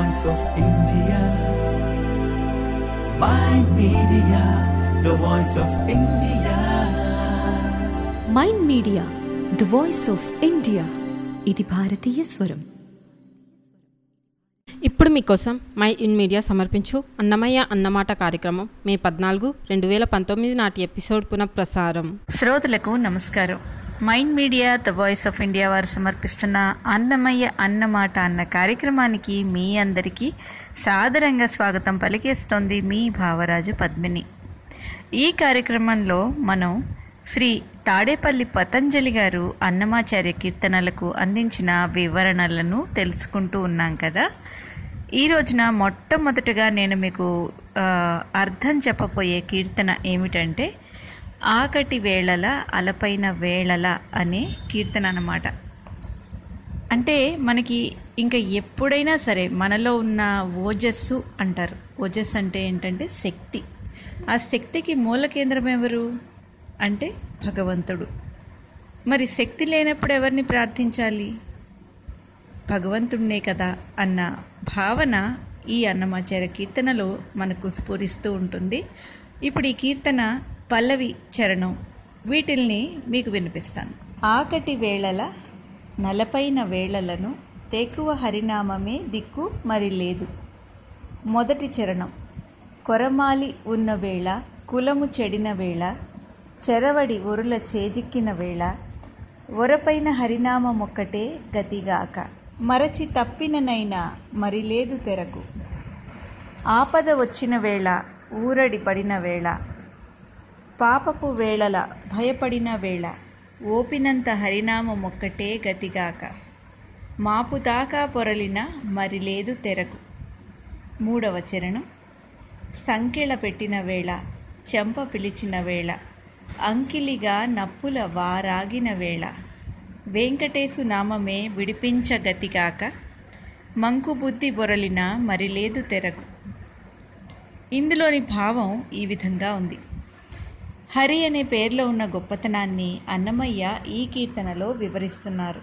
voice of India. My media, the voice of India. Mind media the voice of India ఇది భారతీయ స్వరం ఇప్పుడు మీకోసం మై ఇన్ మీడియా సమర్పించు అన్నమయ్య అన్నమాట కార్యక్రమం మే పద్నాలుగు రెండు వేల పంతొమ్మిది నాటి ఎపిసోడ్ పునఃప్రసారం శ్రోతలకు నమస్కారం mind media the voice of India వారు సమర్పిస్తున్న అన్నమయ్య అన్నమాట అన్న కార్యక్రమానికి మీ అందరికీ సాదరంగా స్వాగతం పలికేస్తోంది మీ భావరాజు పద్మిని ఈ కార్యక్రమంలో మనం శ్రీ తాడేపల్లి పతంజలి గారు అన్నమాచార్య కీర్తనలకు అందించిన వివరణలను తెలుసుకుంటూ ఉన్నాం కదా ఈ రోజున మొట్టమొదటగా నేను మీకు ఆ, అర్థం చెప్పబోయే కీర్తన ఏమిటంటే ఆకటి వేళల అలపైన వేళల అనే కీర్తన అన్నమాట అంటే మనకి ఇంకా ఎప్పుడైనా సరే మనలో ఉన్న ఓజస్సు అంటారు ఓజస్ అంటే ఏంటంటే శక్తి ఆ శక్తికి మూల కేంద్రం ఎవరు అంటే భగవంతుడు మరి శక్తి లేనప్పుడు ఎవరిని ప్రార్థించాలి భగవంతుడినే కదా అన్న భావన ఈ అన్నమాచార్య కీర్తనలో మనకు స్ఫురిస్తూ ఉంటుంది ఇప్పుడు ఈ కీర్తన పల్లవి చరణం వీటిల్ని మీకు వినిపిస్తాను ఆకటి వేళల నలపైన వేళలను తేకువ హరినామమే దిక్కు మరి లేదు మొదటి చరణం కొరమాలి ఉన్న వేళ కులము చెడిన వేళ చెరవడి ఒరుల చేజిక్కిన వేళ ఒరపైన హరినామమొక్కటే గతిగాక మరచి తప్పిననైనా మరి లేదు తెరకు ఆపద వచ్చిన వేళ ఊరడి పడిన వేళ పాపపు వేళల భయపడిన వేళ ఓపినంత హరినామమొక్కటే గతిగాక మాపు దాకా పొరలిన మరి లేదు తెరకు మూడవ చరణం సంకెళ పెట్టిన వేళ చెంప పిలిచిన వేళ అంకిలిగా నప్పుల వారాగిన వేళ వెంకటేశు నామమే విడిపించగతిగాక మంకు బుద్ధి బొరలిన మరి లేదు తెరకు ఇందులోని భావం ఈ విధంగా ఉంది హరి అనే పేరులో ఉన్న గొప్పతనాన్ని అన్నమయ్య ఈ కీర్తనలో వివరిస్తున్నారు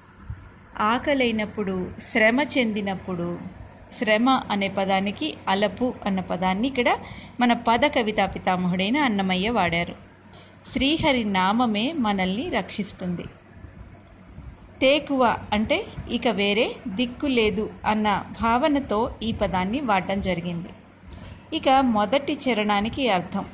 ఆకలైనప్పుడు శ్రమ చెందినప్పుడు శ్రమ అనే పదానికి అలపు అన్న పదాన్ని ఇక్కడ మన పద కవితా పితామహుడైన అన్నమయ్య వాడారు శ్రీహరి నామమే మనల్ని రక్షిస్తుంది తేకువ అంటే ఇక వేరే దిక్కు లేదు అన్న భావనతో ఈ పదాన్ని వాడడం జరిగింది ఇక మొదటి చరణానికి అర్థం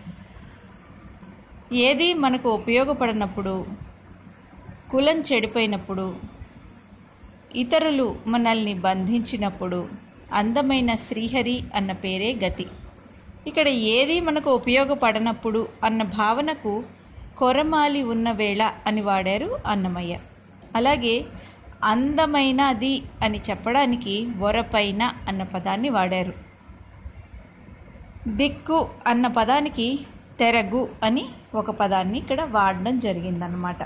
ఏది మనకు ఉపయోగపడినప్పుడు కులం చెడిపోయినప్పుడు ఇతరులు మనల్ని బంధించినప్పుడు అందమైన శ్రీహరి అన్న పేరే గతి ఇక్కడ ఏది మనకు ఉపయోగపడనప్పుడు అన్న భావనకు కొరమాలి ఉన్న వేళ అని వాడారు అన్నమయ్య అలాగే అందమైనది అని చెప్పడానికి వరపైన అన్న పదాన్ని వాడారు దిక్కు అన్న పదానికి తెరగు అని ఒక పదాన్ని ఇక్కడ వాడడం జరిగిందనమాట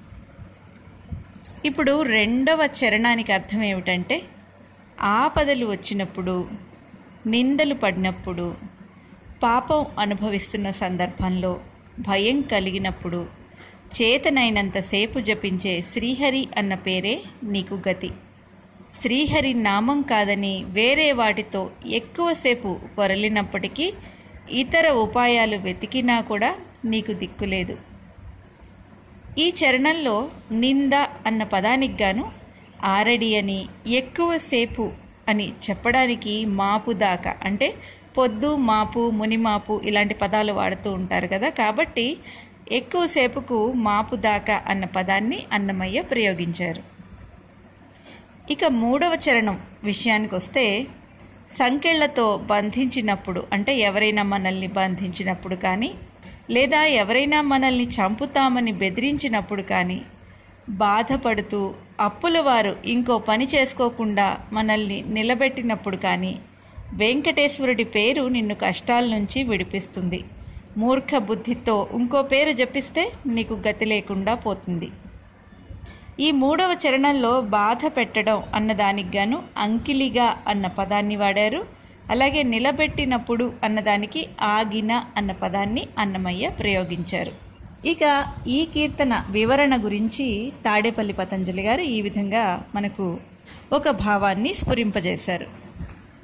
ఇప్పుడు రెండవ చరణానికి అర్థం ఏమిటంటే ఆపదలు వచ్చినప్పుడు నిందలు పడినప్పుడు పాపం అనుభవిస్తున్న సందర్భంలో భయం కలిగినప్పుడు చేతనైనంతసేపు జపించే శ్రీహరి అన్న పేరే నీకు గతి శ్రీహరి నామం కాదని వేరే వాటితో ఎక్కువసేపు పొరలినప్పటికీ ఇతర ఉపాయాలు వెతికినా కూడా నీకు దిక్కులేదు ఈ చరణంలో నింద అన్న పదానికి గాను ఆరడి అని ఎక్కువసేపు అని చెప్పడానికి మాపు దాకా అంటే పొద్దు మాపు మునిమాపు ఇలాంటి పదాలు వాడుతూ ఉంటారు కదా కాబట్టి ఎక్కువసేపుకు మాపు దాకా అన్న పదాన్ని అన్నమయ్య ప్రయోగించారు ఇక మూడవ చరణం విషయానికి వస్తే సంకెళ్లతో బంధించినప్పుడు అంటే ఎవరైనా మనల్ని బంధించినప్పుడు కానీ లేదా ఎవరైనా మనల్ని చంపుతామని బెదిరించినప్పుడు కానీ బాధపడుతూ అప్పుల వారు ఇంకో పని చేసుకోకుండా మనల్ని నిలబెట్టినప్పుడు కానీ వెంకటేశ్వరుడి పేరు నిన్ను కష్టాల నుంచి విడిపిస్తుంది మూర్ఖ బుద్ధితో ఇంకో పేరు జపిస్తే నీకు గతి లేకుండా పోతుంది ఈ మూడవ చరణంలో బాధ పెట్టడం అన్నదానికి గాను అంకిలిగా అన్న పదాన్ని వాడారు అలాగే నిలబెట్టినప్పుడు అన్నదానికి ఆగిన అన్న పదాన్ని అన్నమయ్య ప్రయోగించారు ఇక ఈ కీర్తన వివరణ గురించి తాడేపల్లి పతంజలి గారు ఈ విధంగా మనకు ఒక భావాన్ని స్ఫురింపజేశారు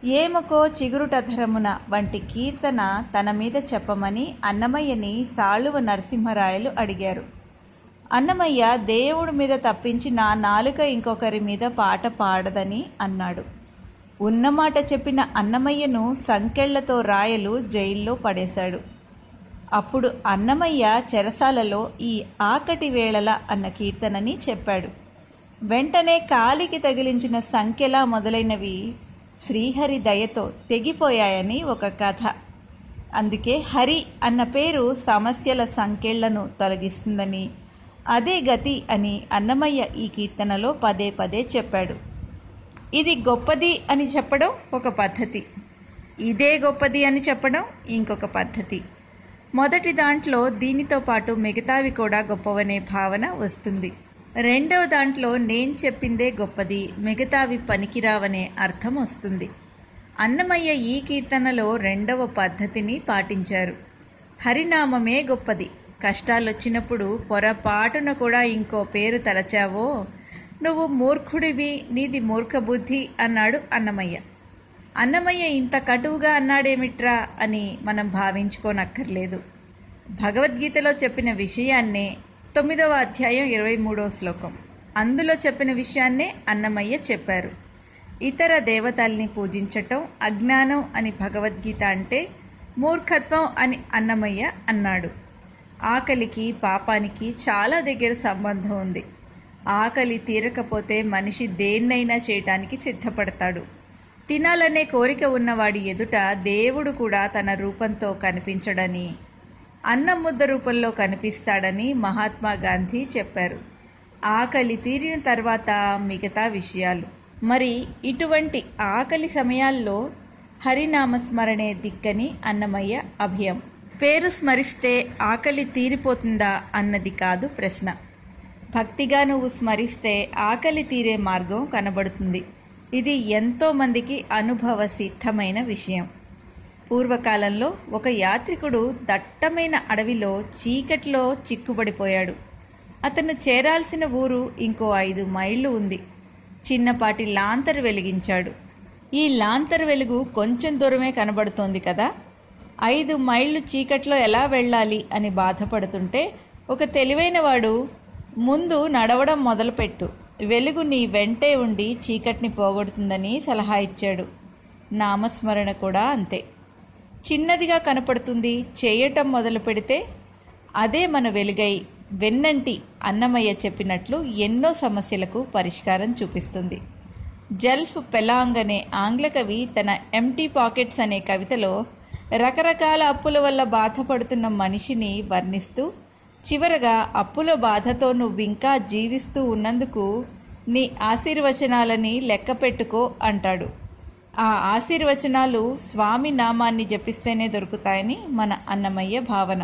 ఏమకో చిగురుటధరమున వంటి కీర్తన తన మీద చెప్పమని అన్నమయ్యని సాళువ నరసింహరాయలు అడిగారు అన్నమయ్య దేవుడి మీద తప్పించి నా నాలుక ఇంకొకరి మీద పాట పాడదని అన్నాడు ఉన్నమాట చెప్పిన అన్నమయ్యను సంకెళ్లతో రాయలు జైల్లో పడేశాడు అప్పుడు అన్నమయ్య చెరసాలలో ఈ ఆకటి వేళల అన్న కీర్తనని చెప్పాడు వెంటనే కాలికి తగిలించిన సంఖ్యలా మొదలైనవి శ్రీహరి దయతో తెగిపోయాయని ఒక కథ అందుకే హరి అన్న పేరు సమస్యల సంకెళ్లను తొలగిస్తుందని అదే గతి అని అన్నమయ్య ఈ కీర్తనలో పదే పదే చెప్పాడు ఇది గొప్పది అని చెప్పడం ఒక పద్ధతి ఇదే గొప్పది అని చెప్పడం ఇంకొక పద్ధతి మొదటి దాంట్లో దీనితో పాటు మిగతావి కూడా గొప్పవనే భావన వస్తుంది రెండవ దాంట్లో నేను చెప్పిందే గొప్పది మిగతావి పనికిరావనే అర్థం వస్తుంది అన్నమయ్య ఈ కీర్తనలో రెండవ పద్ధతిని పాటించారు హరినామమే గొప్పది కష్టాలొచ్చినప్పుడు పొరపాటున కూడా ఇంకో పేరు తలచావో నువ్వు మూర్ఖుడివి నీది మూర్ఖ బుద్ధి అన్నాడు అన్నమయ్య అన్నమయ్య ఇంత కటువుగా అన్నాడేమిట్రా అని మనం భావించుకోనక్కర్లేదు భగవద్గీతలో చెప్పిన విషయాన్నే తొమ్మిదవ అధ్యాయం ఇరవై మూడవ శ్లోకం అందులో చెప్పిన విషయాన్నే అన్నమయ్య చెప్పారు ఇతర దేవతల్ని పూజించటం అజ్ఞానం అని భగవద్గీత అంటే మూర్ఖత్వం అని అన్నమయ్య అన్నాడు ఆకలికి పాపానికి చాలా దగ్గర సంబంధం ఉంది ఆకలి తీరకపోతే మనిషి దేన్నైనా చేయటానికి సిద్ధపడతాడు తినాలనే కోరిక ఉన్నవాడి ఎదుట దేవుడు కూడా తన రూపంతో కనిపించడని అన్నం ముద్ద రూపంలో కనిపిస్తాడని మహాత్మా గాంధీ చెప్పారు ఆకలి తీరిన తర్వాత మిగతా విషయాలు మరి ఇటువంటి ఆకలి సమయాల్లో హరినామస్మరణే దిక్కని అన్నమయ్య అభయం పేరు స్మరిస్తే ఆకలి తీరిపోతుందా అన్నది కాదు ప్రశ్న భక్తిగా నువ్వు స్మరిస్తే ఆకలి తీరే మార్గం కనబడుతుంది ఇది ఎంతోమందికి అనుభవ సిద్ధమైన విషయం పూర్వకాలంలో ఒక యాత్రికుడు దట్టమైన అడవిలో చీకట్లో చిక్కుబడిపోయాడు అతను చేరాల్సిన ఊరు ఇంకో ఐదు మైళ్ళు ఉంది చిన్నపాటి లాంతరు వెలిగించాడు ఈ లాంతరు వెలుగు కొంచెం దూరమే కనబడుతోంది కదా ఐదు మైళ్ళు చీకట్లో ఎలా వెళ్ళాలి అని బాధపడుతుంటే ఒక తెలివైన వాడు ముందు నడవడం మొదలుపెట్టు వెలుగు నీ వెంటే ఉండి చీకటిని పోగొడుతుందని సలహా ఇచ్చాడు నామస్మరణ కూడా అంతే చిన్నదిగా కనపడుతుంది చేయటం మొదలు పెడితే అదే మన వెలుగై వెన్నంటి అన్నమయ్య చెప్పినట్లు ఎన్నో సమస్యలకు పరిష్కారం చూపిస్తుంది జల్ఫ్ పెలాంగ్ అనే ఆంగ్ల కవి తన ఎంటీ పాకెట్స్ అనే కవితలో రకరకాల అప్పుల వల్ల బాధపడుతున్న మనిషిని వర్ణిస్తూ చివరగా అప్పుల బాధతో నువ్వింకా జీవిస్తూ ఉన్నందుకు నీ ఆశీర్వచనాలని లెక్క పెట్టుకో అంటాడు ఆ ఆశీర్వచనాలు స్వామి నామాన్ని జపిస్తేనే దొరుకుతాయని మన అన్నమయ్య భావన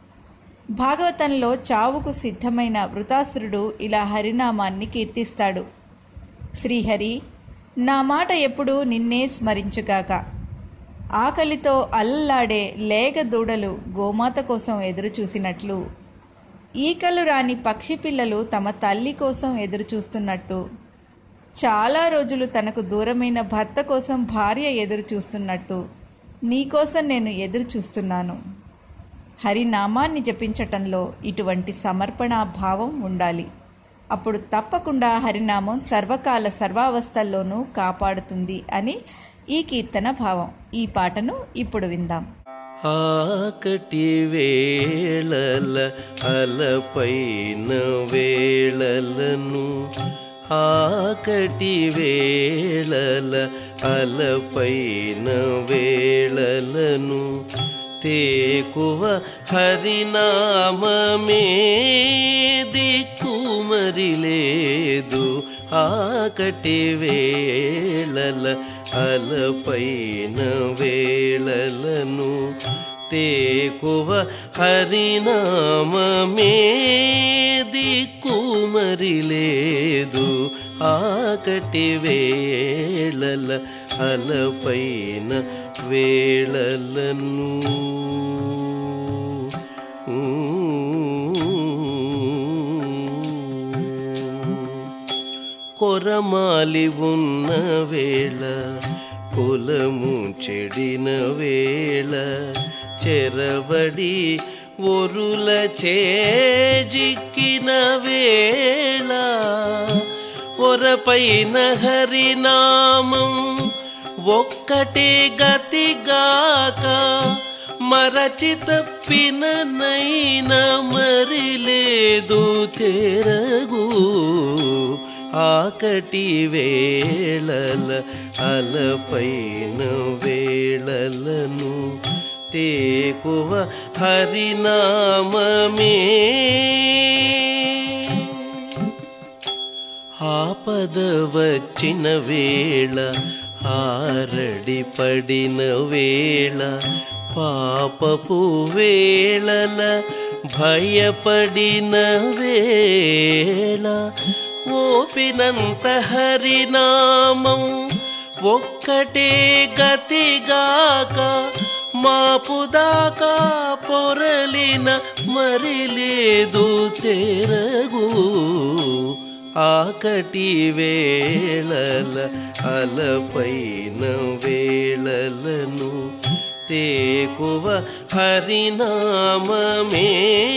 భాగవతంలో చావుకు సిద్ధమైన వృతాసురుడు ఇలా హరినామాన్ని కీర్తిస్తాడు శ్రీహరి నా మాట ఎప్పుడూ నిన్నే స్మరించుగాక ఆకలితో అల్లలాడే లేగ దూడలు గోమాత కోసం ఎదురు చూసినట్లు ఈకలు రాని పక్షి పిల్లలు తమ తల్లి కోసం ఎదురు చూస్తున్నట్టు చాలా రోజులు తనకు దూరమైన భర్త కోసం భార్య ఎదురు చూస్తున్నట్టు నీకోసం నేను ఎదురు చూస్తున్నాను హరినామాన్ని జపించటంలో ఇటువంటి సమర్పణ భావం ఉండాలి అప్పుడు తప్పకుండా హరినామం సర్వకాల సర్వావస్థల్లోనూ కాపాడుతుంది అని ఈ కీర్తన భావం ఈ పాటను ఇప్పుడు విందాం ఆకటి వేళల అలపైన వేళలను ఆకటి వేళల అలపైన వేళలను తేకువ హరినామమే దిక్కుమరి లేదు ఆకటి వేళల అలపైన వేళలను తేకువ హరినామమే దిక్కుమరి లేదు ఆకటి వేళల అలపైన వేళలను పొరమాలి ఉన్న వేళ కులము చెడిన వేళ చెరవడి ఒరుల చేజిక్కిన వేళ ఒరపైన హరినామం ఒక్కటే గతిగాక మరచి తప్పిన నైన మరి లేదు తెరగు ఆకటి వేళల అలపైన వేళలను తేకువ హరినామమే ఆపద వచ్చిన వేళ ఆరడి పడిన వేళ పాపపు వేళల భయపడిన వేళ ఓపినంత హరినామం ఒక్కటే గతిగాక మాపుదాకా పొరలిన మరి లేదు తెరగు ఆకటి వేళల అలపైన వేళలను తేకువ హరినామమే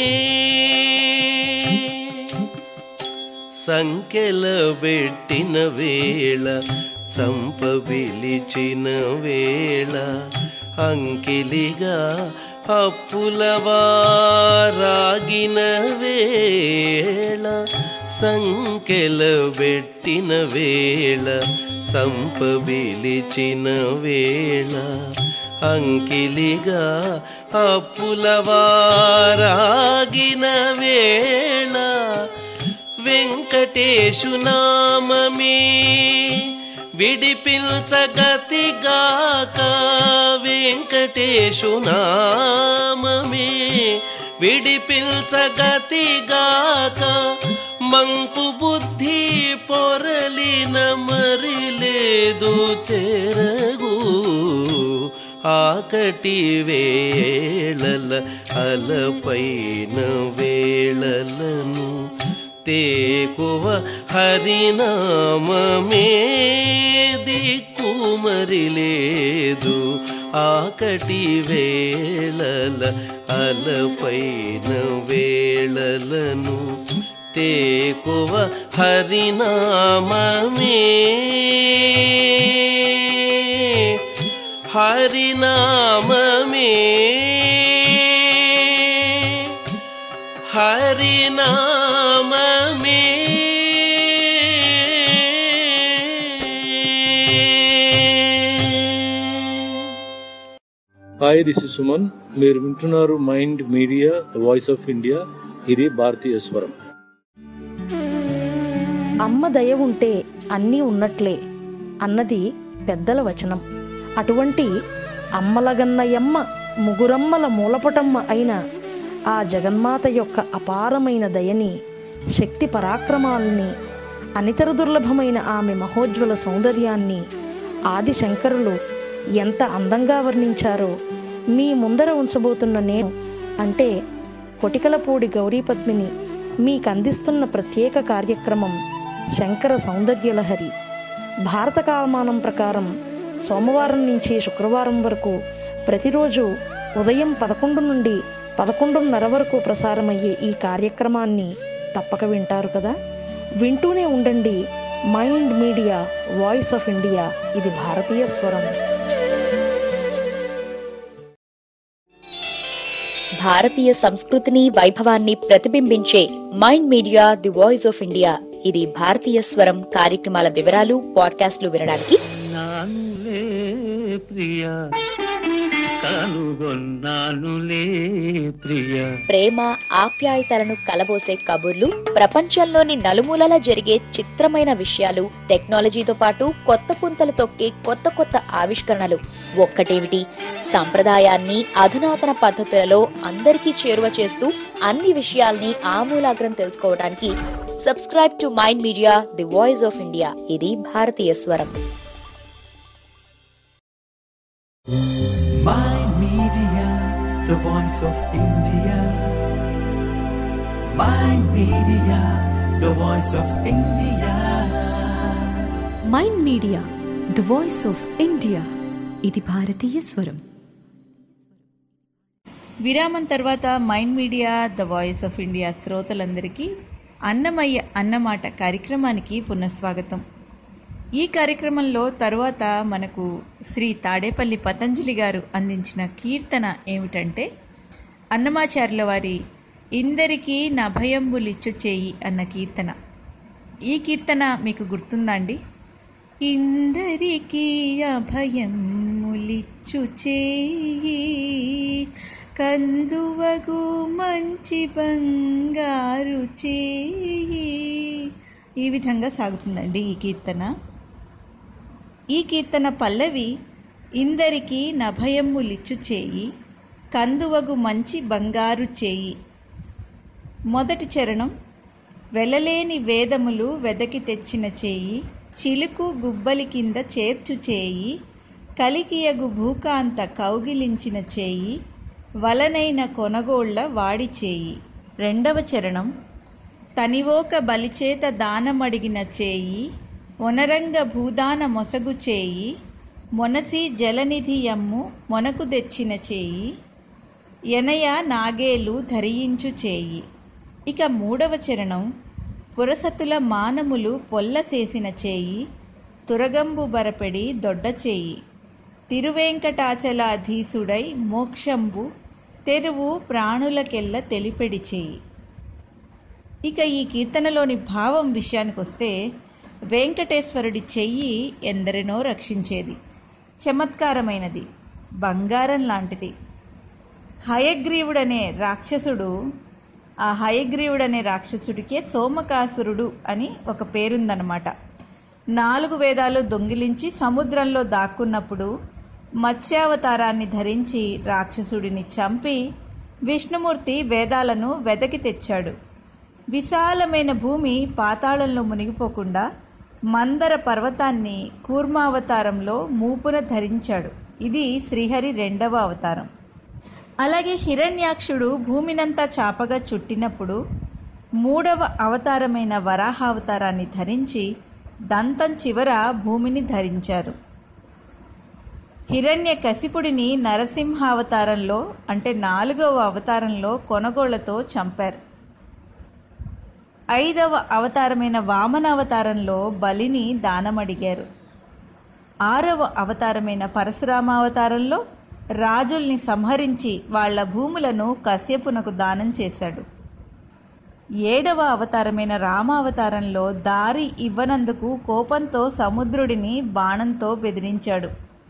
సంఖ్యల పెట్టిన వేళ చంప పిలిచిన వేళ అంకిలిగా అప్పుల వారాగిన వేళ సంఖ్యల పెట్టిన వేళ చంప పిలిచిన వేళ అంకిలిగా అప్పుల వారాగిన వేళ వెంకటేశు నామమే విడిపిల్చగతిగాక వెంకటేశు నామమే విడిపిల్చగతిగాక మంకు బుద్ధి పొరలిన మరి లేదు తెరగు ఆకటి వేళల అలపైన వేళలను తేకువ హరినామమే దిక్కు మరి లేదు ఆకటి వేళల అలపైన వేళలను తేకువ హరినామమే హరినామమే హరినామమే హాయ్ దిస్ ఇస్ సుమన్ మీరు వింటున్నారు mind media the voice of India ఇది భారతీయ స్వరం అమ్మ దయ ఉంటే అన్నీ ఉన్నట్లే అన్నది పెద్దల వచనం అటువంటి అమ్మలగన్నయమ్మ ముగురమ్మల మూలపటమ్మ అయిన ఆ జగన్మాత యొక్క అపారమైన దయని శక్తి పరాక్రమాలని అనితర దుర్లభమైన ఆమె మహోజ్వల సౌందర్యాన్ని ఆది శంకరులు ఎంత అందంగా వర్ణించారో మీ ముందర ఉంచబోతున్న నేను అంటే కొటికలపూడి గౌరీపద్మిని మీకు అందిస్తున్న ప్రత్యేక కార్యక్రమం శంకర సౌందర్యలహరి భారత కాలమానం ప్రకారం సోమవారం నుంచి శుక్రవారం వరకు ప్రతిరోజు ఉదయం పదకొండు నుండి పదకొండున్నర వరకు ప్రసారమయ్యే ఈ కార్యక్రమాన్ని తప్పక వింటారు కదా వింటూనే ఉండండి mind media voice of India ఇది భారతీయ స్వరం భారతీయ సంస్కృతిని వైభవాన్ని ప్రతిబింబించే mind media the voice of India ఇది భారతీయ స్వరం కార్యక్రమాల వివరాలు పాడ్కాస్ట్లు వినడానికి నానులే ప్రియ కనుగొన్నానులే ప్రియ ప్రేమ ఆప్యాయతలను కలబోసే కబుర్లు ప్రపంచంలోని నలుమూలలా జరిగే చిత్రమైన విషయాలు టెక్నాలజీతో పాటు కొత్త పుంతలు తొక్కే కొత్త కొత్త ఆవిష్కరణలు ఒక్కటేమిటి సంప్రదాయాన్ని అధునాతన పద్ధతులలో అందరికీ చేరువ చేస్తూ అన్ని విషయాల్ని ఆమూలాగ్రం తెలుసుకోవడానికి subscribe to mind media the voice of India ఇది భారతీయ స్వరం Mind Media, the voice of India. Mind Media, the voice of India. Mind media the voice of India ఇది భారతీయ స్వరం విరామం తర్వాత mind media the voice of India శ్రోతలందరికీ అన్నమయ్య అన్నమాట కార్యక్రమానికి పునఃస్వాగతం ఈ కార్యక్రమంలో తరువాత మనకు శ్రీ తాడేపల్లి పతంజలి గారు అందించిన కీర్తన ఏమిటంటే అన్నమాచార్యుల వారి ఇందరికీ నా భయంబులిచ్చు చేయి అన్న కీర్తన ఈ కీర్తన మీకు గుర్తుందా అండి ఇందరికీ అభయములిచ్చు చేయి కందువగు మంచి బంగారు చేయి ఈ విధంగా సాగుతుందండి ఈ కీర్తన ఈ కీర్తన పల్లవి ఇందరికీ నభయములిచ్చు చేయి కందువగు మంచి బంగారు చేయి మొదటి చరణం వెలలేని వేదములు వెదకి తెచ్చిన చేయి చిలుకు గుబ్బలి కింద చేర్చు చేయి కలికియగు భూకాంత కౌగిలించిన చేయి వలనైన కొనగోళ్ల వాడి చేయి రెండవ చరణం తనివోక బలిచేత దానమడిగిన చేయి ఒనరంగ భూదాన మొసగు చేయి మొనసి జలనిధియమ్ము మొనకు తెచ్చిన చేయి ఎనయ నాగేలు ధరించు చేయి ఇక మూడవ చరణం పురసతుల మానములు పొల్లసేసిన చేయి తురగంబు బరపెడి దొడ్డ చేయి తిరువేంకటాచలాధీసుడై మోక్షంబు తెరువు ప్రాణులకెల్ల తెలిపెడి చేయి ఇక ఈ కీర్తనలోని భావం విషయానికి వస్తే వెంకటేశ్వరుడి చెయ్యి ఎందరినో రక్షించేది చమత్కారమైనది బంగారం లాంటిది హయగ్రీవుడనే రాక్షసుడు ఆ హయగ్రీవుడనే రాక్షసుడికే సోమకాసురుడు అని ఒక పేరుందనమాట నాలుగు వేదాలు దొంగిలించి సముద్రంలో దాక్కున్నప్పుడు మత్స్యావతారాన్ని ధరించి రాక్షసుడిని చంపి విష్ణుమూర్తి వేదాలను వెదకి తెచ్చాడు విశాలమైన భూమి పాతాళంలో మునిగిపోకుండా మందర పర్వతాన్ని కూర్మావతారంలో మూపున ధరించాడు ఇది శ్రీహరి రెండవ అవతారం అలాగే హిరణ్యాక్షుడు భూమినంతా చాపగా చుట్టినప్పుడు మూడవ అవతారమైన వరాహావతారాన్ని ధరించి దంతం చివర భూమిని ధరించారు హిరణ్య కసిపుడిని నరసింహావతారంలో అంటే నాలుగవ అవతారంలో కొనగోళ్లతో చంపారు ఐదవ అవతారమైన వామన అవతారంలో బలిని దానమడిగారు ఆరవ అవతారమైన పరశురామ అవతారంలో రాజుల్ని సంహరించి వాళ్ళ భూములను కశ్యపునకు దానం చేశాడు ఏడవ అవతారమైన రామావతారంలో దారి ఇవ్వనందుకు కోపంతో సముద్రుడిని బాణంతో బెదిరించాడు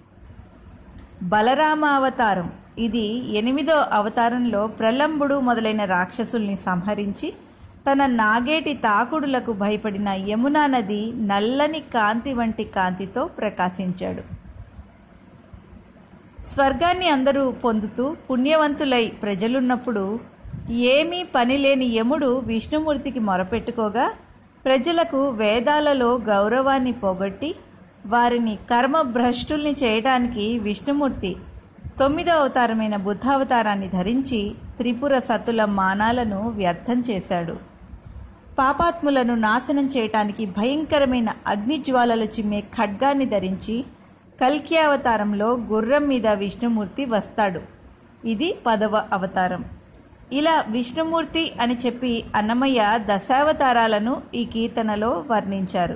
బలరామ అవతారం ఇది ఎనిమిదో అవతారంలో ప్రలంబుడు మొదలైన రాక్షసుల్ని సంహరించి తన నాగేటి తాకుడులకు భయపడిన యమునా నది నల్లని కాంతి వంటి కాంతితో ప్రకాశించాడు స్వర్గాన్ని అందరూ పొందుతూ పుణ్యవంతులై ప్రజలున్నప్పుడు ఏమీ పనిలేని యముడు విష్ణుమూర్తికి మొరపెట్టుకోగా ప్రజలకు వేదాలలో గౌరవాన్ని పోగొట్టి వారిని కర్మభ్రష్టుల్ని చేయడానికి విష్ణుమూర్తి తొమ్మిదో అవతారమైన బుద్ధావతారాన్ని ధరించి త్రిపుర సతుల మానాలను వ్యర్థం చేశాడు పాపాత్ములను నాశనం చేయటానికి భయంకరమైన అగ్నిజ్వాలలు చిమ్మే ఖడ్గాన్ని ధరించి కల్కి అవతారంలో గుర్రం మీద విష్ణుమూర్తి వస్తాడు ఇది పదవ అవతారం ఇలా విష్ణుమూర్తి అని చెప్పి అన్నమయ్య దశావతారాలను ఈ కీర్తనలో వర్ణించారు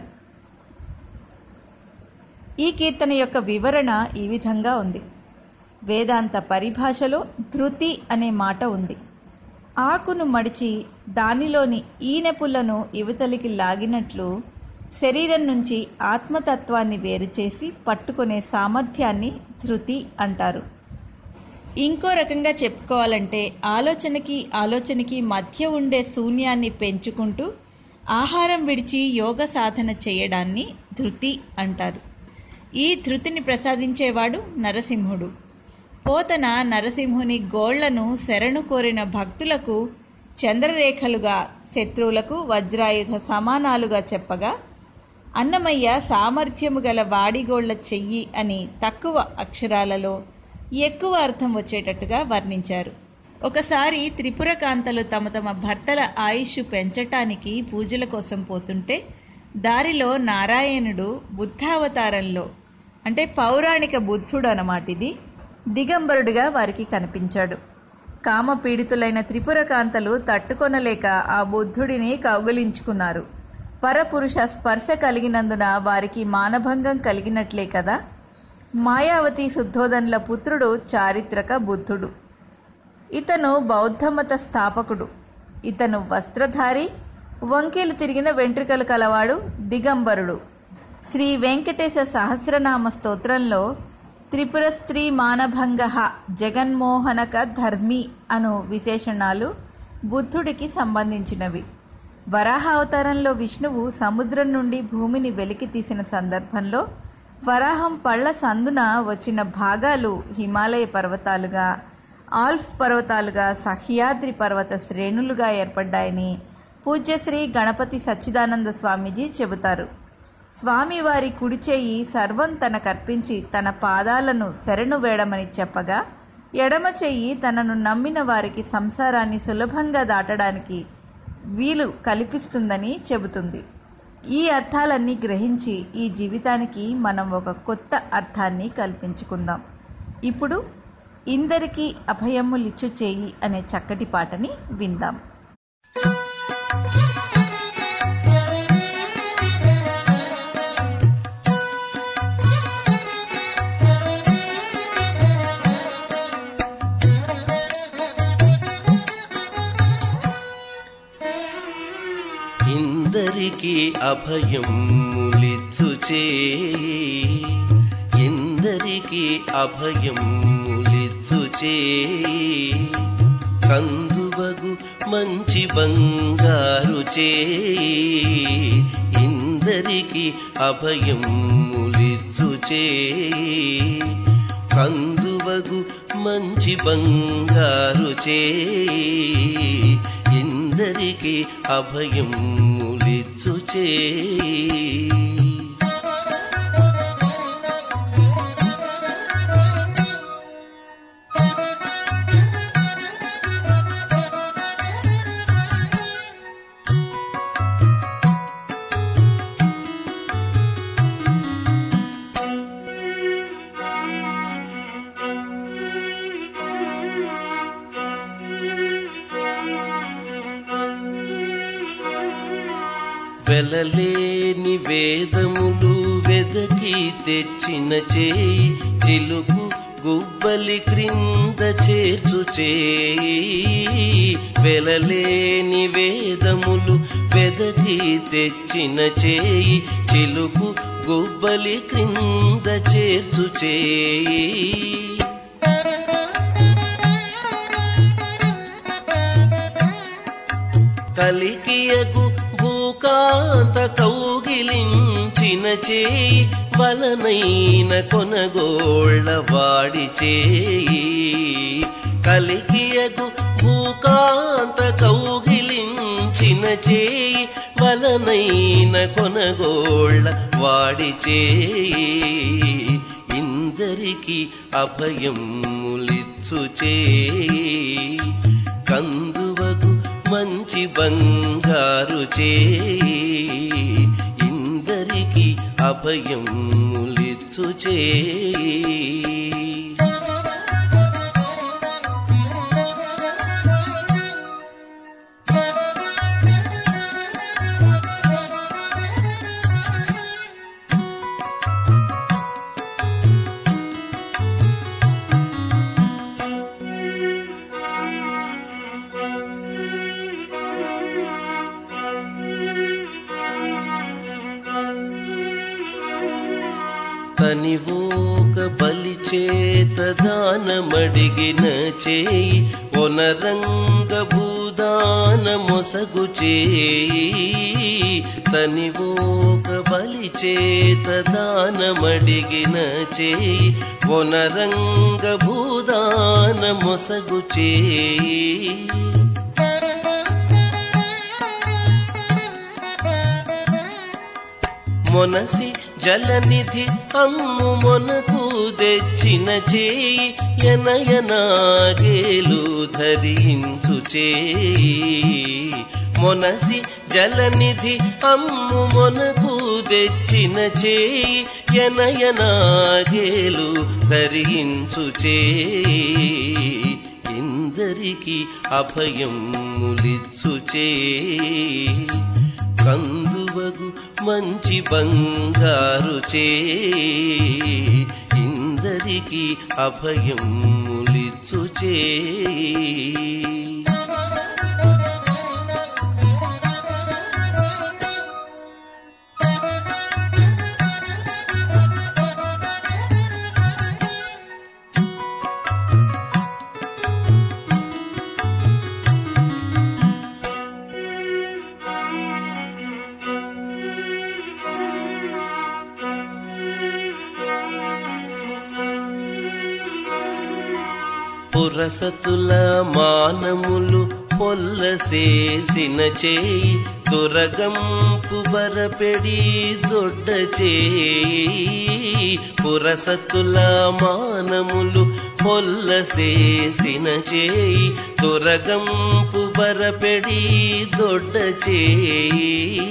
ఈ కీర్తన యొక్క వివరణ ఈ విధంగా ఉంది వేదాంత పరిభాషలో ధృతి అనే మాట ఉంది ఆకును మడిచి దానిలోని ఈనె పుల్లను యువతలికి లాగినట్లు శరీరం నుంచి ఆత్మతత్వాన్ని వేరు చేసి పట్టుకునే సామర్థ్యాన్ని ధృతి అంటారు ఇంకో రకంగా చెప్పుకోవాలంటే ఆలోచనకి ఆలోచనకి మధ్య ఉండే శూన్యాన్ని పెంచుకుంటూ ఆహారం విడిచి యోగ సాధన చేయడాన్ని ధృతి అంటారు ఈ ధృతిని ప్రసాదించేవాడు నరసింహుడు పోతన నరసింహుని గోళ్లను శరణు కోరిన భక్తులకు చంద్రరేఖలుగా శత్రువులకు వజ్రాయుధ సమానాలుగా చెప్పగా అన్నమయ్య సామర్థ్యము గల వాడిగోళ్ల చెయ్యి అని తక్కువ అక్షరాలలో ఎక్కువ అర్థం వచ్చేటట్టుగా వర్ణించారు ఒకసారి త్రిపుర కాంతలు తమ తమ భర్తల ఆయుష్ పెంచటానికి పూజల కోసం పోతుంటే దారిలో నారాయణుడు బుద్ధావతారంలో అంటే పౌరాణిక బుద్ధుడు అన్నమాట ఇది దిగంబరుడిగా వారికి కనిపించాడు కామ పీడితులైన త్రిపుర కాంతలు తట్టుకొనలేక ఆ బుద్ధుడిని కౌగిలించుకున్నారు పరపురుష స్పర్శ కలిగినందున వారికి మానభంగం కలిగినట్లే కదా మాయావతి శుద్ధోదనుల పుత్రుడు చారిత్రక బుద్ధుడు ఇతను బౌద్ధమత స్థాపకుడు ఇతను వస్త్రధారి వంకీలు తిరిగిన వెంట్రుకలు కలవాడు దిగంబరుడు శ్రీ వెంకటేశ సహస్రనామ స్తోత్రంలో త్రిపుర స్త్రీ మానభంగ జగన్మోహనక ధర్మి అను విశేషణాలు బుద్ధుడికి సంబంధించినవి వరాహ అవతారంలో విష్ణువు సముద్రం నుండి భూమిని వెలికి తీసిన సందర్భంలో వరాహం పళ్ళ సందున వచ్చిన భాగాలు హిమాలయ పర్వతాలుగా ఆల్ఫ్ పర్వతాలుగా సహ్యాద్రి పర్వత శ్రేణులుగా ఏర్పడ్డాయని పూజ్యశ్రీ గణపతి సచ్చిదానంద స్వామీజీ చెబుతారు స్వామివారి కుడి చేయి సర్వం తనకర్పించి తన పాదాలను శరణు వేడమని చెప్పగా ఎడమ చెయ్యి తనను నమ్మిన వారికి సంసారాన్ని సులభంగా దాటడానికి వీలు కల్పిస్తుందని చెబుతుంది ఈ అర్థాలన్నీ గ్రహించి ఈ జీవితానికి మనం ఒక కొత్త అర్థాన్ని కల్పించుకుందాం ఇప్పుడు ఇందరికీ అభయములిచ్చు చేయి అనే చక్కటి పాటని విందాం ఇందరికీ అభయం ములిచ్చు చేయి ఇందరికీ అభయం ములిచ్చు చేయి కందువగు మంచి బంగారు చేయి ఇందరికీ అభయం ములిచ్చు చేయి కందువగు మంచి బంగారు చేయి ఇందరికీ అభయం ములిచ్చు చేయి వెలలేని వేదములు వెదకి తెచ్చిన చేయి చిలుకు గుబ్బలి క్రింద చేర్చు చేయి వెలలేని వేదములు వెదకి తెచ్చిన చేయి చిలుకు గుబ్బలి క్రింద చేర్చు చేయి కలికియగు భూకాంత కౌగిలించిన చేయి బలనైన కొనగోళ్ళ వాడి చేయి కలికియగు భూకాంత కౌగిలించిన చేయి బలనైన కొనగోళ్ళ వాడి చేయి ఇందరికీ అభయం ములిచ్చు చేయి కందువగు మంచి బంగారు చేయి ఇందరికీ అభయం ములిచ్చు చేయి తనివోక బలి చేత దానమడిగిన చేయి ఒనరంగ భూదాన మొసగు చేయి తనివోక బలి చేత దానమడిగిన చేయి ఒనరంగ భూదాన మొసగు చేయి మొనసి జలనిధి అమ్ము మొనకు తెచ్చిన చేయి ఎనయనాగేలు ధరించు చేయి మొనసి జలనిధి అమ్ము మొనకు తెచ్చిన చేయి ఎనయనాగేలు ధరించు చేయి ఇందరికి అభయం ములిచ్చు చేయి కందువగు మంచి బంగారు చే ఇందరికి అభయం ములిచ్చు చే పురసతుల మానములు పొల్లసేసిన చేయి దురగంపు బరపెడి దొడ్డ చేయి పురసతుల మానములు పొల్లసేసిన చేయి దురగంపు బరపెడి దొడ్డ చేయి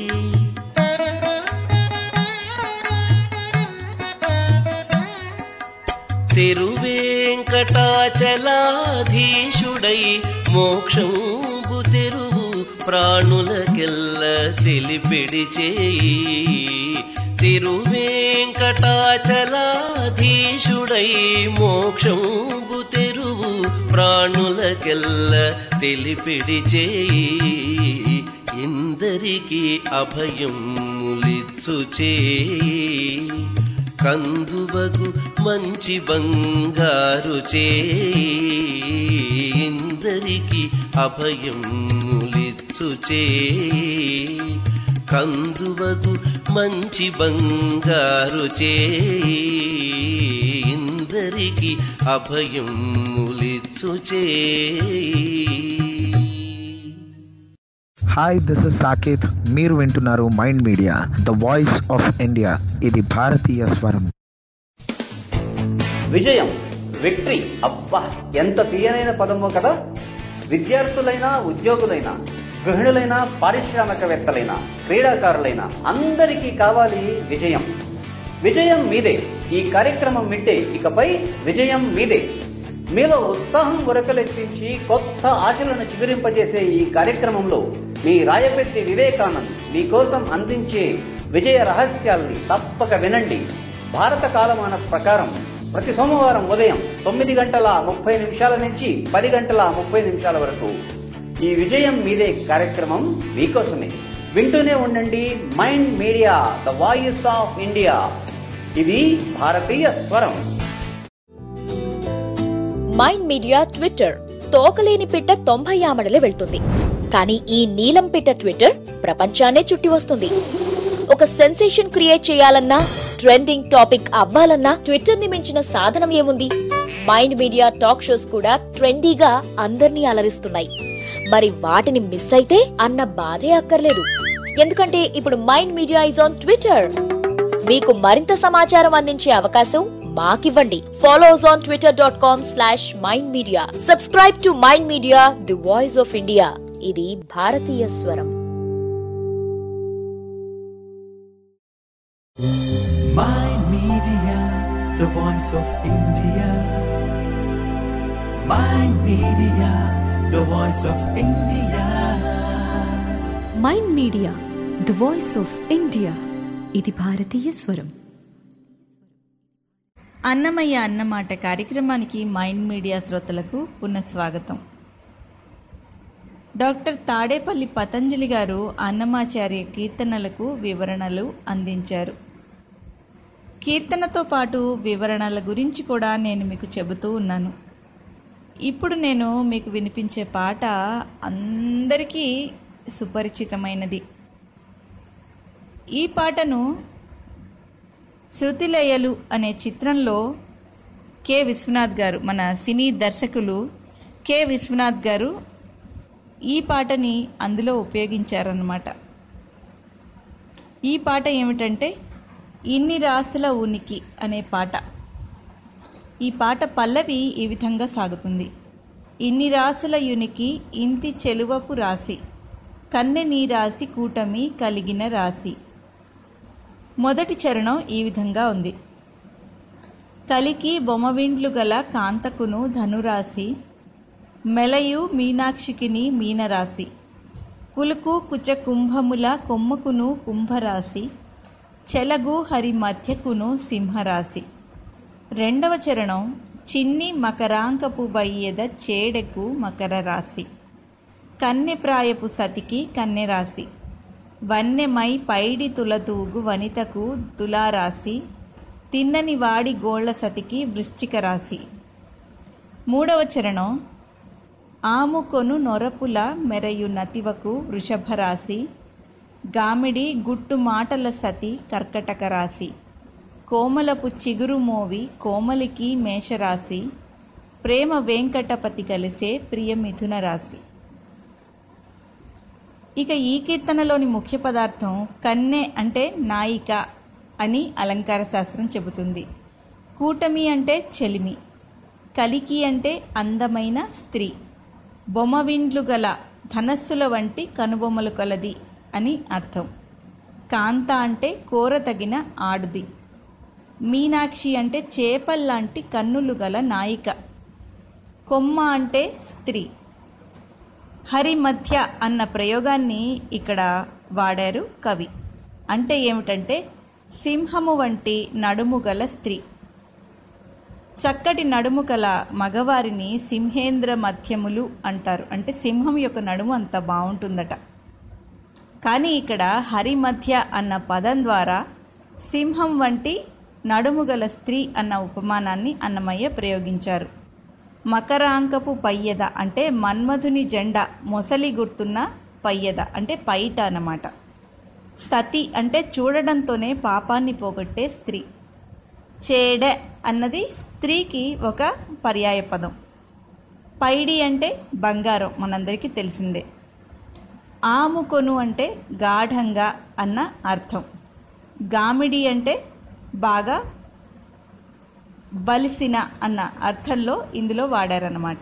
తిరువేంకటాచలాధీశుడై మోక్షంబు తెరువు ప్రాణులకెల్ల తెలిపిడి చేయి తిరువేంకటాచలాధీశుడై మోక్షంబు తెరువు ప్రాణులకెల్ల తెలిపిడి చేయి ఇందరికి అభయం ములిచ్చు చేయి కందువగు మంచి బంగారు చేయి ఇందరికి అభయం ములిచ్చు చేయి కందువగు మంచి బంగారు చేయి ఇందరికి అభయం ములిచ్చు చేయి హాయ్ దిస్ ఇస్ సాకేత్ మీరు వింటున్నారు mind media the voice of India ఇది భారతీయ స్వరం విజయం విక్టరీ అబ్బా ఎంత తీయనైన పదమో కదా విద్యార్థులైనా ఉద్యోగులైనా గృహిణులైనా పారిశ్రామికవేత్తలైనా క్రీడాకారులైన అందరికీ కావాలి విజయం విజయం మీదే ఈ కార్యక్రమం వింటే ఇకపై విజయం మీదే మీలో ఉత్సాహం ఉరకలెత్తించి కొత్త ఆశలను చిగురింపజేసే ఈ కార్యక్రమంలో మీ రాయపెట్టి వివేకానంద్ మీకోసం అందించే విజయ రహస్యాల్ని తప్పక వినండి భారత కాలమాన ప్రకారం ప్రతి సోమవారం ఉదయం తొమ్మిది గంటల ముప్పై నిమిషాల నుంచి పది గంటల ముప్పై నిమిషాల వరకు ఈ విజయం మీదే కార్యక్రమం మీకోసమే వింటూనే ఉండండి mind media the voice of India ఇది భారతీయ స్వరం మైండ్ మీడియా ట్విట్టర్ తోకలేని పిట్ట తొంభై ఆమడలే వెళ్తుంది కానీ ఈ నీలం పిట్ట ట్విట్టర్ ప్రపంచాన్నే చుట్టి వస్తుంది ఒక సెన్సేషన్ క్రియేట్ చేయాలన్నా ట్రెండింగ్ టాపిక్ అవ్వాలన్నా ట్విట్టర్ ని మించిన సాధనం ఏముంది మైండ్ మీడియా టాక్ షోస్ కూడా ట్రెండీగా అందర్నీ అలరిస్తున్నాయి మరి వాటిని మిస్ అయితే అన్న బాధే అక్కర్లేదు ఎందుకంటే ఇప్పుడు mind media is on Twitter మీకు మరింత సమాచారం అందించే అవకాశం మాకివ్వండి follow us on Twitter dot com slash mind media subscribe to mind media the voice of India ఇది భారతీయ స్వరం Mind Media, the voice of India. Mind Media, the voice of India. Mind media the voice of India ఇది భారతీయ స్వరం అన్నమయ్య అన్నమాట కార్యక్రమానికి mind media శ్రోతలకు పునఃస్వాగతం డాక్టర్ తాడేపల్లి పతంజలి గారు అన్నమాచార్య కీర్తనలకు వివరణలు అందించారు కీర్తనతో పాటు వివరణల గురించి కూడా నేను మీకు చెబుతూ ఉన్నాను ఇప్పుడు నేను మీకు వినిపించే పాట అందరికీ సుపరిచితమైనది ఈ పాటను శృతిలయలు అనే చిత్రంలో కె విశ్వనాథ్ గారు మన సినీ దర్శకులు కె విశ్వనాథ్ గారు ఈ పాటని అందులో ఉపయోగించారన్నమాట ఈ పాట ఏమిటంటే ఇన్ని రాసుల ఉనికి అనే పాట ఈ పాట పల్లవి ఈ విధంగా సాగుతుంది ఇన్ని రాసుల యునికి ఇంతి చెలువపు రాసి కన్నె నీ రాశి కూటమి కలిగిన రాశి మొదటి చరణం ఈ విధంగా ఉంది కలికి బొమ్మవిండ్లు గల కాంతకును ధనురాశి మెలయు మీనాక్షికిని మీనరాశి కులుకు కుచ కుంభముల కొమ్మకును కుంభరాశి చెలగు హరి మధ్యకును సింహరాశి రెండవ చరణం చిన్ని మకరాంకపు బయ్యెద చేడెకు మకర రాశి కన్నెప్రాయపు సతికి కన్నెరాశి వన్నెమై పైడి తులతూగు వనితకు తులారాశి తిన్నని వాడి గోళ్ల సతికి వృశ్చిక రాశి మూడవ చరణం ఆముకొను నొరపుల మెరయు నతివకు వృషభ రాశి గామిడి గుట్టు మాటల సతి కర్కటక రాశి కోమలపు చిగురు మోవి కోమలికి మేషరాశి ప్రేమ వెంకటపతి కలిసే ప్రియ మిథున రాశి ఇక ఈ కీర్తనలోని ముఖ్య పదార్థం కన్నె అంటే నాయిక అని అలంకార శాస్త్రం చెబుతుంది కూటమి అంటే చెలిమి కలికి అంటే అందమైన స్త్రీ బొమ్మవిండ్లు గల ధనస్సుల వంటి కనుబొమ్మలు కలది అని అర్థం కాంత అంటే కోరతగిన ఆడుది మీనాక్షి అంటే చేపల్లాంటి కన్నులు గల నాయిక కొమ్మ అంటే స్త్రీ హరి మధ్య అన్న ప్రయోగాన్ని ఇక్కడ వాడారు కవి అంటే ఏమిటంటే సింహము వంటి నడుము గల స్త్రీ చక్కటి నడుము గల మగవారిని సింహేంద్ర మధ్యములు అంటారు అంటే సింహం యొక్క నడుము అంత బాగుంటుందట కానీ ఇక్కడ హరి మధ్య అన్న పదం ద్వారా సింహం వంటి నడుము గల స్త్రీ అన్న ఉపమానాన్ని అన్నమయ్య ప్రయోగించారు మకరాంకపు పయ్యద అంటే మన్మధుని జెండా మొసలి గుర్తున్న పయ్యద అంటే పైట అన్నమాట సతి అంటే చూడడంతోనే పాపాన్ని పోగొట్టే స్త్రీ చేడ అన్నది స్త్రీకి ఒక పర్యాయ పదం పైడి అంటే బంగారం మనందరికీ తెలిసిందే ఆముకొను అంటే గాఢంగా అన్న అర్థం గామిడి అంటే బాగా బలిసిన అన్న అర్థంలో ఇందులో వాడారన్నమాట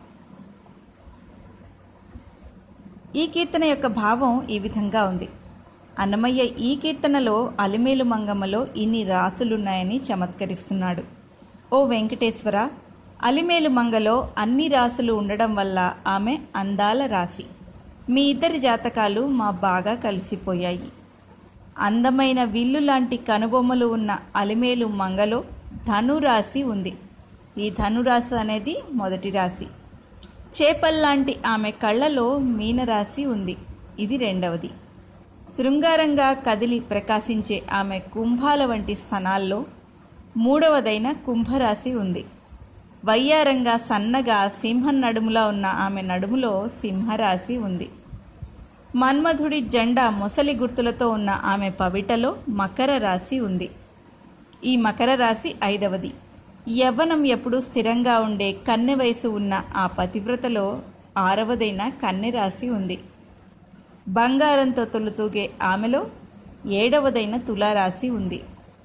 ఈ కీర్తన యొక్క భావం ఈ విధంగా ఉంది అన్నమయ్య ఈ కీర్తనలో అలిమేలు మంగమ్మలో ఇన్ని రాసులున్నాయని చమత్కరిస్తున్నాడు ఓ వెంకటేశ్వర అలిమేలు మంగలో అన్ని రాసులు ఉండడం వల్ల ఆమె అందాల రాశి మీ ఇద్దరి జాతకాలు మా బాగా కలిసిపోయాయి అందమైన విల్లు లాంటి కనుబొమ్మలు ఉన్న అలిమేలు మంగలో ధనురాశి ఉంది ఈ ధనురాశి అనేది మొదటి రాశి చేపల్లాంటి ఆమె కళ్ళలో మీనరాశి ఉంది ఇది రెండవది శృంగారంగా కదిలి ప్రకాశించే ఆమె కుంభాల వంటి స్థనాల్లో మూడవదైన కుంభరాశి ఉంది వయ్యారంగా సన్నగా సింహం నడుములా ఉన్న ఆమె నడుములో సింహరాశి ఉంది మన్మధుడి జెండా మొసలి గుర్తులతో ఉన్న ఆమె పవిటలో మకర రాశి ఉంది ఈ మకర రాశి ఐదవది యవ్వనం ఎప్పుడు స్థిరంగా ఉండే కన్నె వయసు ఉన్న ఆ పతివ్రతలో ఆరవదైన కన్నె రాశి ఉంది బంగారంతో తొలుతూగే ఆమెలో ఏడవదైన తులారాశి ఉంది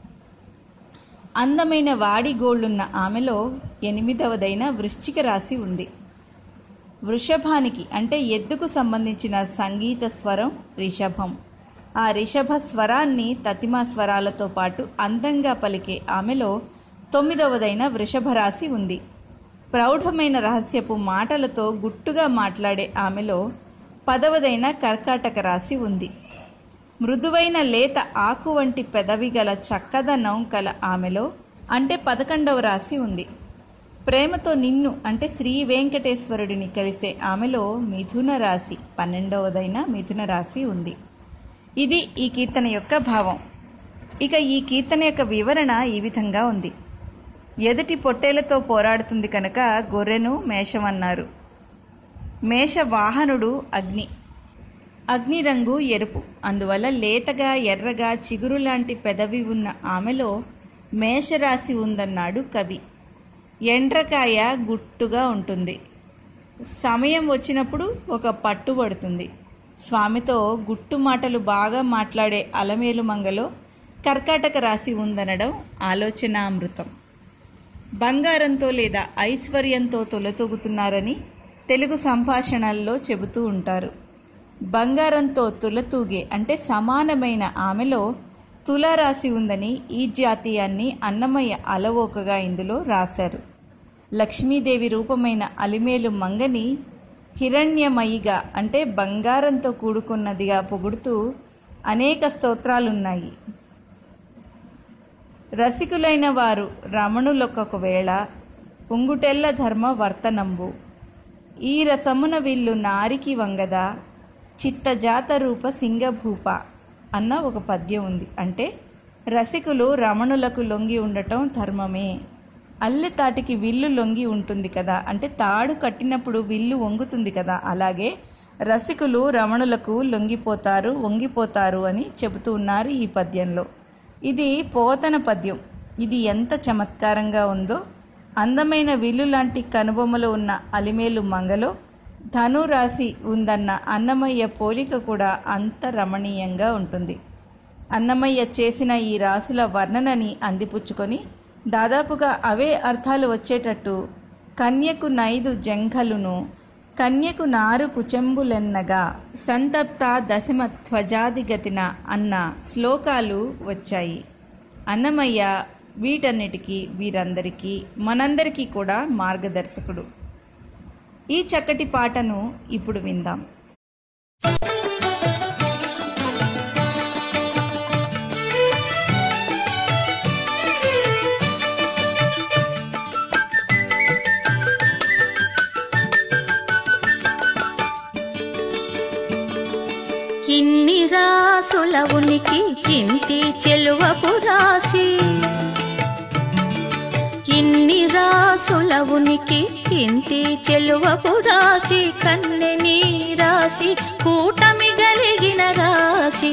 అందమైన వాడి గోళ్ళున్న ఆమెలో ఎనిమిదవదైన వృశ్చిక రాశి ఉంది వృషభానికి అంటే ఎద్దుకు సంబంధించిన సంగీత స్వరం రిషభం ఆ రిషభ స్వరాన్ని తతిమా స్వరాలతో పాటు అందంగా పలికే ఆమెలో తొమ్మిదవదైన వృషభ రాశి ఉంది ప్రౌఢమైన రహస్యపు మాటలతో గుట్టుగా మాట్లాడే ఆమెలో పదవదైన కర్కాటక రాశి ఉంది మృదువైన లేత ఆకు వంటి పెదవి గల చక్కదనం కల ఆమెలో అంటే పదకొండవ రాశి ఉంది ప్రేమతో నిన్ను అంటే శ్రీ వెంకటేశ్వరుడిని కలిసే ఆమెలో మిథున రాశి పన్నెండవదైన మిథున రాశి ఉంది ఇది ఈ కీర్తన యొక్క భావం ఇక ఈ కీర్తన యొక్క వివరణ ఈ విధంగా ఉంది ఎదుటి పొట్టేలతో పోరాడుతుంది కనుక గొర్రెను మేషమన్నారు మేష వాహనుడు అగ్ని అగ్ని రంగు ఎరుపు అందువల్ల లేతగా ఎర్రగా చిగురు లాంటి పెదవి ఉన్న ఆమెలో మేషరాశి ఉందన్నాడు కవి ఎండ్రకాయ గుట్టుగా ఉంటుంది సమయం వచ్చినప్పుడు ఒక పట్టు పడుతుంది స్వామితో గుట్టు మాటలు బాగా మాట్లాడే అలమేలు మంగలో కర్కాటక రాశి ఉందనడం ఆలోచనామృతం బంగారంతో లేదా ఐశ్వర్యంతో తొలతూగుతున్నారని తెలుగు సంభాషణల్లో చెబుతూ ఉంటారు బంగారంతో తులతూగే అంటే సమానమైన ఆమెలో తులారాశి ఉందని ఈ జాతీయాన్ని అన్నమయ్య అలవోకగా ఇందులో రాశారు లక్ష్మీదేవి రూపమైన అలిమేలు మంగని హిరణ్యమయిగా అంటే బంగారంతో కూడుకున్నదిగా పొగుడుతూ అనేక స్తోత్రాలున్నాయి రసికులైన వారు రమణులొకొకవేళ పుంగుటెల్ల ధర్మ వర్తనంబు ఈ రసమున విల్లు నారికి వంగద చిత్తజాత రూప సింగభూప అన్న ఒక పద్యం ఉంది అంటే రసికులు రమణులకు లొంగి ఉండటం ధర్మమే అల్లె తాటికి విల్లు లొంగి ఉంటుంది కదా అంటే తాడు కట్టినప్పుడు విల్లు వంగుతుంది కదా అలాగే రసికులు రమణులకు లొంగిపోతారు వంగిపోతారు అని చెబుతూ ఉన్నారు ఈ పద్యంలో ఇది పోతన పద్యం ఇది ఎంత చమత్కారంగా ఉందో అందమైన విల్లు లాంటి కనుబొమ్మలు ఉన్న అలిమేలు మంగలో ధను రాశి ఉందన్న అన్నమయ్య పోలిక కూడా అంత రమణీయంగా ఉంటుంది అన్నమయ్య చేసిన ఈ రాశుల వర్ణనని అందిపుచ్చుకొని దాదాపుగా అవే అర్థాలు వచ్చేటట్టు కన్యకు నైదు జంఘలును కన్యకు నారు కుచెంబులెన్నగా సంతప్త దశమ ధ్వజాదిగతిన అన్న శ్లోకాలు వచ్చాయి అన్నమయ్య వీటన్నిటికీ వీరందరికీ మనందరికీ కూడా మార్గదర్శకుడు ఈ చక్కటి పాటను ఇప్పుడు విందాం ఇన్ని రాసుల ఉనికి ఇంటి చెలువపు రాశి ఇన్ని రాసుల ఉనికి ఇంటి చెలువపు రాశి కన్నె నీ రాశి కూటమి గలిగిన రాశి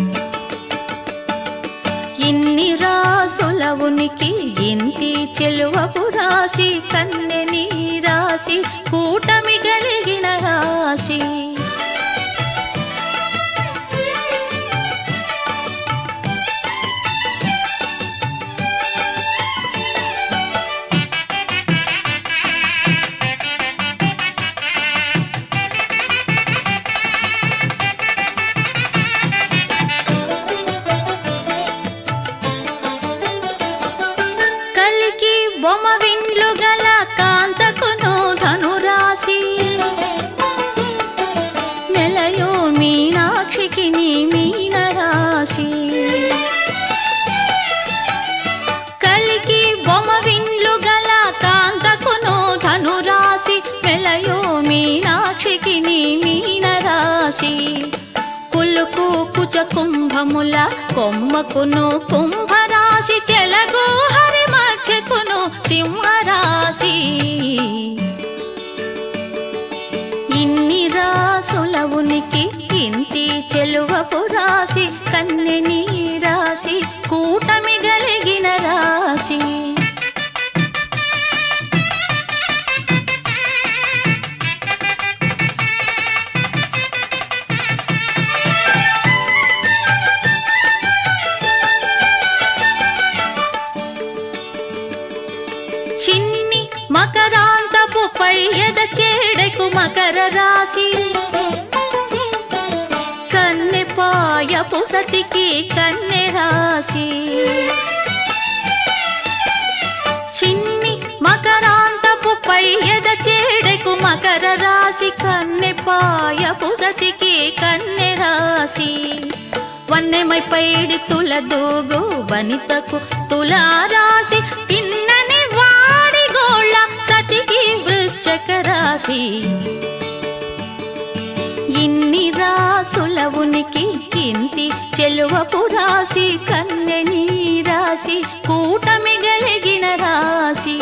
ఇన్ని రాసుల ఉనికి ఇంటి చెలువపు రాశి కన్నె నీ రాశి కూటమి గలిగిన రాశి కలికి బొమ్మ విండ్లు గల కాంతకును ధనురాశి నెలయో మీనాక్షికి నీ మీన రాశి కలికి బొమ్మ విండ్లు గల కాంతకును ధనురాశి మెలయో మీనాక్షికి నీ మీన రాశి కులుకు కుచ కుంభముల కొమ్మకును కుంభరాశి చెలగు హరి మధ్యకును సింహరాశి ఇన్ని రాసుల ఉనికి ఇంటి చెలువపు రాశి కన్నె నీ రాశి కూటమి గలిగిన రాశి చిన్ని మకరాంతపు పై ఎద చేడకు మకర రాశి కన్నె పాయపు సతికి కన్నె రాశి చిన్ని మకరాంతపు పై ఎద చేడకు మకర రాశి కన్నె పాయపు సతికి కన్నె రాశి వన్నెమై పైడి తుల దూగు వనితకు తులారాశి తిన్నని వాడి గోళ్ళ సతికి వృశ్చక రాశి ఇన్ని రాసుల ఉనికి ఇంటి చెలువపు రాశి కన్నె నీ రాశి కూటమి గలిగిన రాశి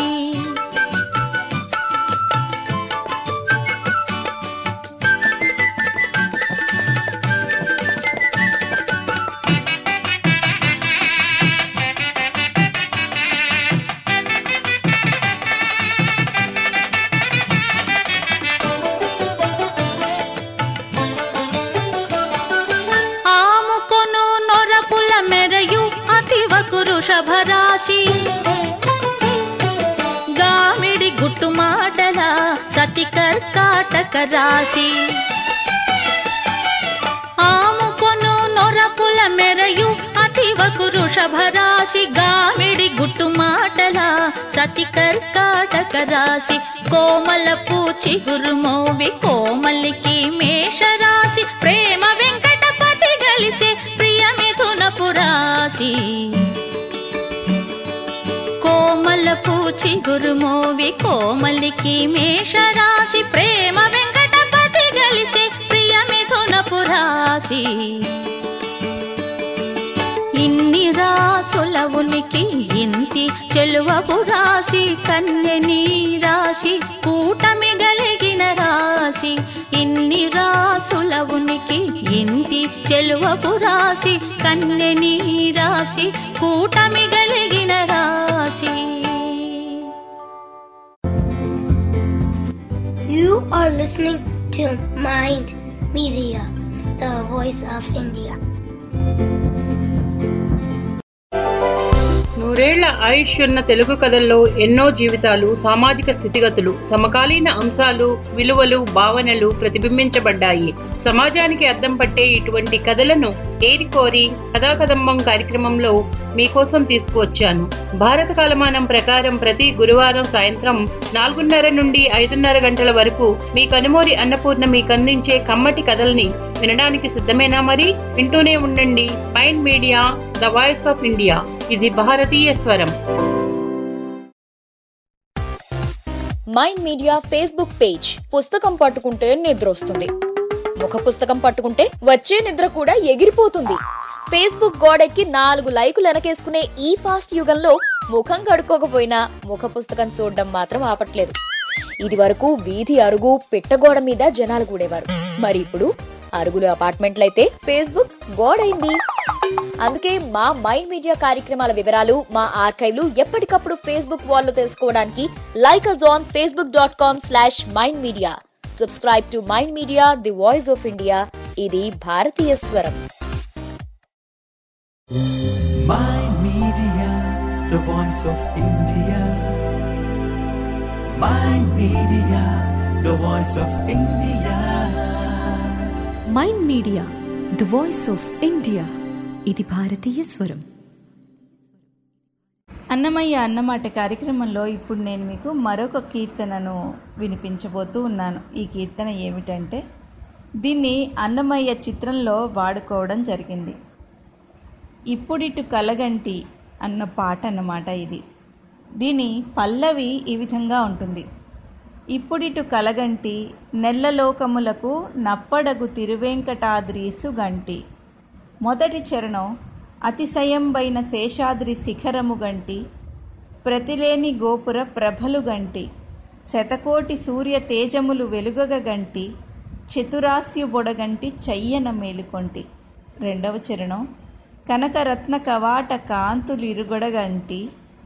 ఆముకొను నొరపుల మెరయు అతివకు వృషభరాశి గామిడి గుట్టు మాటల సతి కర్కాటక రాశి అతివకు వృషభరాశి గామిడి గుట్టు మాటల సతి కర్కాటక రాశి కోమల పూచి గురుమోవి కోమలికి మేషరాశి ప్రేమ వెంకటపతి గలిసే ప్రియ మిథునపు రాశి కోమల పూచి గురుమోవి కోమలికి మేషరాశి ప్రేమ వెంకటపతి గలిసే ప్రియ మిథునపు రాశి ఇన్ని రాసుల ఉనికి ఇంతి చెలువపు రాశి కన్యని రాశి కూటమి గలిగిన రాశి ఇన్ని రాసుల ఉనికి ఇంతి చెలువపు రాశి కన్యని రాశి కూటమి గలిగిన రాశి You are listening to Mind Media, the voice of India. నూరేళ్ల ఆయుష్ ఉన్న తెలుగు కథల్లో ఎన్నో జీవితాలు సామాజిక స్థితిగతులు సమకాలీన అంశాలు విలువలు భావనలు ప్రతిబింబించబడ్డాయి సమాజానికి అద్దం పట్టే ఇటువంటి కథలను ఏరికోరి కథాకదంబం కార్యక్రమంలో మీకోసం తీసుకువచ్చాను భారత కాలమానం ప్రకారం ప్రతి గురువారం సాయంత్రం నాలుగున్నర నుండి ఐదున్నర గంటల వరకు మీ కనుమూరి అన్నపూర్ణ మీకు అందించే కమ్మటి కథల్ని వినడానికి సిద్ధమేనా మరి వింటూనే ఉండండి mind media the voice of India ఇది భారతీయ స్వరం మైండ్ మీడియా ఫేస్బుక్ పేజ్ పుస్తకం పట్టుకుంటే నిద్ర వస్తుంది ముఖ పుస్తకం పట్టుకుంటే వచ్చే నిద్ర కూడా ఎగిరిపోతుంది ఫేస్బుక్ గోడెక్కి నాలుగు లైకులు వెనకేసుకునే ఈ ఫాస్ట్ యుగంలో ముఖం కడుక్కోకపోయినా ముఖ పుస్తకం చూడడం మాత్రం ఆపట్లేదు ఇది వరకు వీధి అరుగు పిట్టగోడ మీద జనాలు కూడేవారు మరి ఇప్పుడు అరుగులు అపార్ట్మెంట్లయితే ఫేస్బుక్ గోడైంది అందుకే మా మైండ్ మీడియా కార్యక్రమాల వివరాలు మా ఆర్కైవ్లు ఎప్పటికప్పుడు ఫేస్బుక్ వాల్లో తెలుసుకోవడానికి like us on Facebook dot com slash mind media subscribe to mind media the voice of India ఇది భారతీయ స్వరం Mind Media, the voice of India. Mind Media, the voice of India. Mind media the voice of India ఇది భారతీయ స్వరం అన్నమయ్య అన్నమాట కార్యక్రమంలో ఇప్పుడు నేను మీకు మరొక కీర్తనను వినిపించబోతూ ఉన్నాను ఈ కీర్తన ఏమిటంటే దీన్ని అన్నమయ్య చిత్రంలో వాడుకోవడం జరిగింది ఇప్పుడిటు కలగంటి అన్న పాట అన్నమాట ఇది దీని పల్లవి ఈ విధంగా ఉంటుంది ఇప్పుడిటు కలగంటి నెల్లలోకములకు నప్పడగు తిరువెంకటాద్రీసు గంటి మొదటి చరణం అతిశయంబైన శేషాద్రి శిఖరము గంటి ప్రతిలేని గోపుర ప్రభలు గంటి శతకోటి సూర్య తేజములు వెలుగగ గంటి చతురాస్యు బొడగంటి చెయ్యన మేలుకొంటి రెండవ చరణం కనకరత్న కవాట కాంతులిరుగొడగంటి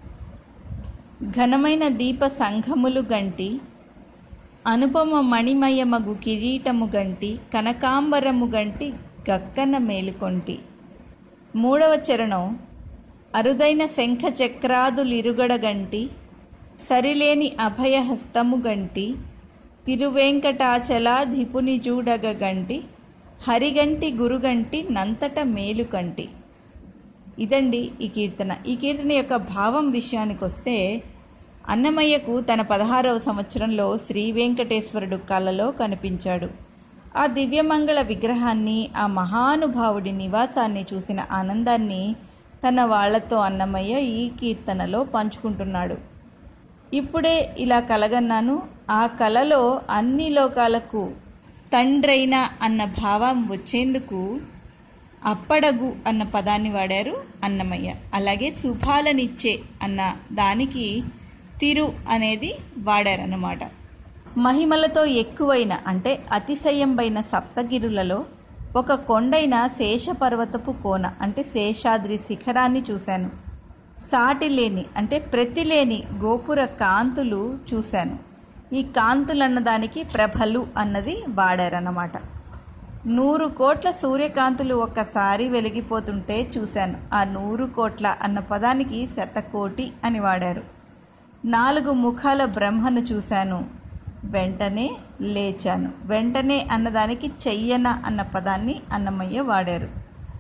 ఘనమైన దీప సంఘములు గంటి అనుపమ మణిమయమగు కిరీటము గంటి కనకాంబరము గంటి గక్కన మేలుకొంటి మూడవ చరణం అరుదైన శంఖ చక్రాదులిరుగడ గంటి సరిలేని అభయహస్తము గంటి తిరువేంకటాచలాధిపుని జూడగ గంటి హరిగంటి గురుగంటి నంతట మేలుకంటి ఇదండి ఈ కీర్తన ఈ కీర్తన యొక్క భావం విషయానికి వస్తే అన్నమయ్యకు తన పదహారవ సంవత్సరంలో శ్రీ వెంకటేశ్వరుడు కలలో కనిపించాడు ఆ దివ్యమంగళ విగ్రహాన్ని ఆ మహానుభావుడి నివాసాన్ని చూసిన ఆనందాన్ని తన వాళ్లతో అన్నమయ్య ఈ కీర్తనలో పంచుకుంటున్నాడు ఇప్పుడే ఇలా కలగన్నాను ఆ కలలో అన్ని లోకాలకు తండ్రైన అన్న భావం వచ్చేందుకు అప్పడగు అన్న పదాన్ని వాడారు అన్నమయ్య అలాగే శుభాలనిచ్చే అన్న దానికి తిరు అనేది వాడారన్నమాట మహిమలతో ఎక్కువైన అంటే అతిశయంబైన సప్తగిరులలో ఒక కొండైన శేషపర్వతపు కోన అంటే శేషాద్రి శిఖరాన్ని చూశాను సాటి లేని అంటే ప్రతిలేని గోపుర కాంతులు చూశాను ఈ కాంతులు అన్నదానికి ప్రభలు అన్నది వాడారన్నమాట నూరు కోట్ల సూర్యకాంతులు ఒక్కసారి వెలిగిపోతుంటే చూశాను ఆ నూరు కోట్ల అన్న పదానికి శతకోటి అని వాడారు నాలుగు ముఖాల బ్రహ్మను చూశాను వెంటనే లేచాను వెంటనే అన్నదానికి చెయ్యన అన్న పదాన్ని అన్నమయ్య వాడారు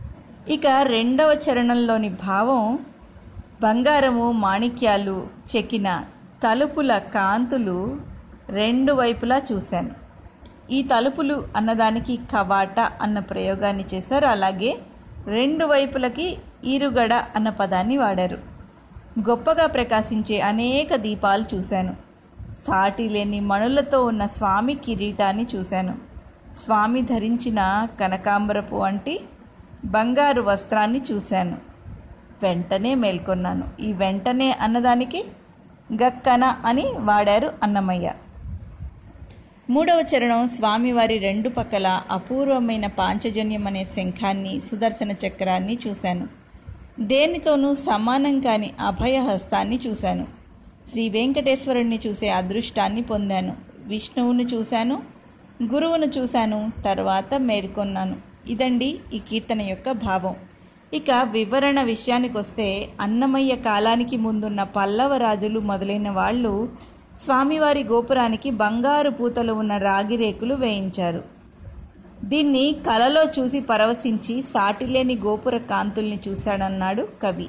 ఇక రెండవ చరణంలోని భావం బంగారము మాణిక్యాలు చెక్కిన తలుపుల కాంతులు రెండు వైపులా చూశాను ఈ తలుపులు అన్నదానికి కవాట అన్న ప్రయోగాన్ని చేశారు అలాగే రెండు వైపులకి ఈరుగడ అన్న పదాన్ని వాడారు గొప్పగా ప్రకాశించే అనేక దీపాలు చూశాను సాటి లేని మణులతో ఉన్న స్వామి కిరీటాన్ని చూశాను స్వామి ధరించిన కనకాంబరపు వంటి బంగారు వస్త్రాన్ని చూశాను వెంటనే మేల్కొన్నాను ఈ వెంటనే అన్నదానికి గక్కన అని వాడారు అన్నమయ్య మూడవ చరణం స్వామివారి రెండు పక్కల అపూర్వమైన పాంచజన్యం అనే శంఖాన్ని సుదర్శన చక్రాన్ని చూశాను దేనితోనూ సమానం కాని అభయహస్తాన్ని చూశాను శ్రీ వెంకటేశ్వరుణ్ణి చూసే అదృష్టాన్ని పొందాను విష్ణువుని చూశాను గురువును చూశాను తర్వాత మేల్కొన్నాను ఇదండి ఈ కీర్తన యొక్క భావం ఇక వివరణ విషయానికి వస్తే అన్నమయ్య కాలానికి ముందున్న పల్లవ రాజులు మొదలైన వాళ్ళు స్వామివారి గోపురానికి బంగారు పూతలు ఉన్న రాగి రేకులు వేయించారు దీన్ని కలలో చూసి పరవశించి సాటిలేని గోపుర కాంతుల్ని చూశాడన్నాడు కవి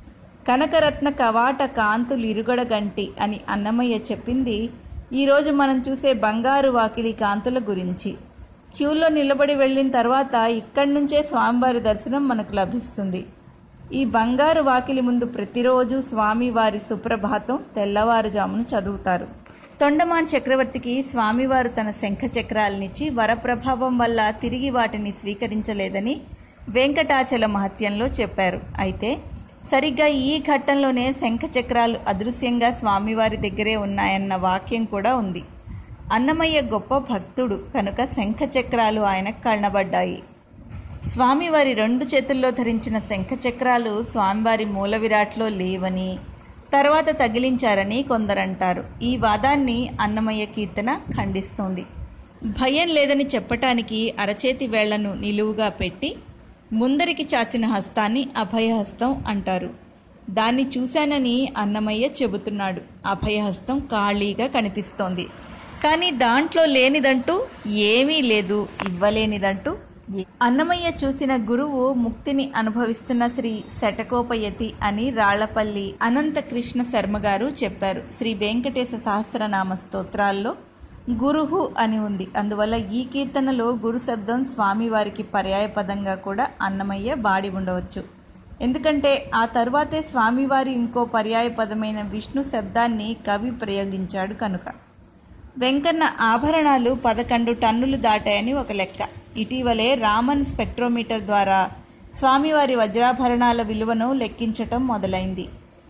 కనకరత్న కవాట కాంతులు ఇరుగడగంటి అని అన్నమయ్య చెప్పింది ఈరోజు మనం చూసే బంగారు వాకిలి కాంతుల గురించి క్యూలో నిలబడి వెళ్ళిన తర్వాత ఇక్కడి నుంచే స్వామివారి దర్శనం మనకు లభిస్తుంది ఈ బంగారు వాకిలి ముందు ప్రతిరోజు స్వామివారి సుప్రభాతం తెల్లవారుజామును చదువుతారు తొండమాన్ చక్రవర్తికి స్వామివారు తన శంఖ చక్రాలనిచ్చి వరప్రభావం వల్ల తిరిగి వాటిని స్వీకరించలేదని వెంకటాచల మహత్యంలో చెప్పారు అయితే సరిగ్గా ఈ ఘట్టంలోనే శంఖ చక్రాలు అదృశ్యంగా స్వామివారి దగ్గరే ఉన్నాయన్న వాక్యం కూడా ఉంది అన్నమయ్య గొప్ప భక్తుడు కనుక శంఖ చక్రాలు ఆయనకు కళ్ళబడ్డాయి స్వామివారి రెండు చేతుల్లో ధరించిన శంఖ చక్రాలు స్వామివారి మూల విరాట్లో లేవని తర్వాత తగిలించారని కొందరంటారు ఈ వాదాన్ని అన్నమయ్య కీర్తన ఖండిస్తోంది భయం లేదని చెప్పటానికి అరచేతి వేళ్లను నిలువుగా పెట్టి ముందరికి చాచిన హస్తాన్ని అభయహస్తం అంటారు దాన్ని చూశానని అన్నమయ్య చెబుతున్నాడు అభయహస్తం ఖాళీగా కనిపిస్తోంది కానీ దాంట్లో లేనిదంటూ ఏమీ లేదు ఇవ్వలేనిదంటూ ఏ- అన్నమయ్య చూసిన గురువు ముక్తిని అనుభవిస్తున్న శ్రీ శటకోపయతి అని రాళ్లపల్లి అనంత కృష్ణ శర్మ గారు చెప్పారు శ్రీ వెంకటేశ సహస్రనామ స్తోత్రాల్లో గురుహు అని ఉంది అందువల్ల ఈ కీర్తనలో గురు శబ్దం స్వామివారికి పర్యాయపదంగా కూడా అన్నమయ్య బాడి ఉండవచ్చు ఎందుకంటే ఆ తరువాతే స్వామివారి ఇంకో పర్యాయపదమైన విష్ణు శబ్దాన్ని కవి ప్రయోగించాడు కనుక వెంకన్న ఆభరణాలు పదకొండు టన్నులు దాటాయని ఒక లెక్క ఇటీవలే రామన్ స్పెక్ట్రోమీటర్ ద్వారా స్వామివారి వజ్రాభరణాల విలువను లెక్కించటం మొదలైంది